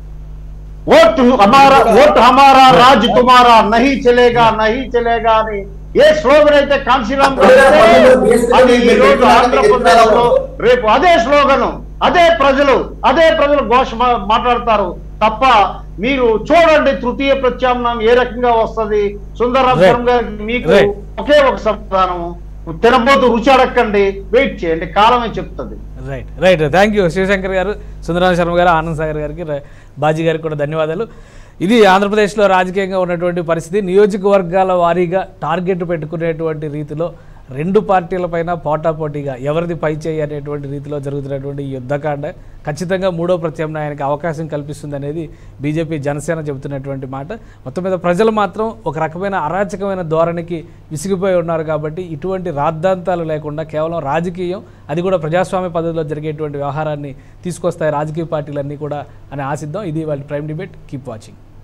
ఓట్ హమారా ఓట్ హమారా రాజ్ తుమారా నహి చలేగా నహి చలేగా అని ఏ స్లోగన్ అయితే కాంశీరామ్ గారు ఇస్తే, అది ఈ రోజు ఆంధ్రప్రదేశ్ లో రేపు అదే స్లోగన్ అదే ప్రజలు అదే ప్రజలు ఘోష మా- మాట్లాడతారు తప్ప మీరు చూడండి తృతీయ ప్రత్యామ్నాయం ఏ రకంగా వస్తది సుందరరాం Right. శర్మ గారికి మీకు Right. ఒకే ఒక సమాధానం తినబోతు రుచి అడగండి వెయిట్ చేయండి కాలమే చెప్తుంది right right thank you Shivashankar garu Sundararama Sharma గారు ఆనంద్ సాగర్ గారికి ర- బాజీ గారికి కూడా ధన్యవాదాలు ఇది ఆంధ్రప్రదేశ్లో రాజకీయంగా ఉన్నటువంటి పరిస్థితి నియోజకవర్గాల వారీగా టార్గెట్ పెట్టుకునేటువంటి రీతిలో రెండు పార్టీలపైన పోటాపోటీగా ఎవరిది పై చేయి అనేటువంటి రీతిలో జరుగుతున్నటువంటి ఈ యుద్ధకాండ ఖచ్చితంగా మూడో ప్రత్యామ్నాయానికి అవకాశం కల్పిస్తుంది అనేది బీజేపీ జనసేన చెబుతున్నటువంటి మాట మొత్తం మీద ప్రజలు మాత్రం ఒక రకమైన అరాచకమైన ధోరణికి విసిగిపోయి ఉన్నారు కాబట్టి ఇటువంటి రాద్ధాంతాలు లేకుండా కేవలం రాజకీయం అది కూడా ప్రజాస్వామ్య పద్ధతిలో జరిగేటువంటి వ్యవహారాన్ని తీసుకొస్తాయి రాజకీయ పార్టీలన్నీ కూడా అని ఆశిద్దాం ఇది వాళ్ళ ప్రైమ్ డిబేట్ కీప్ వాచింగ్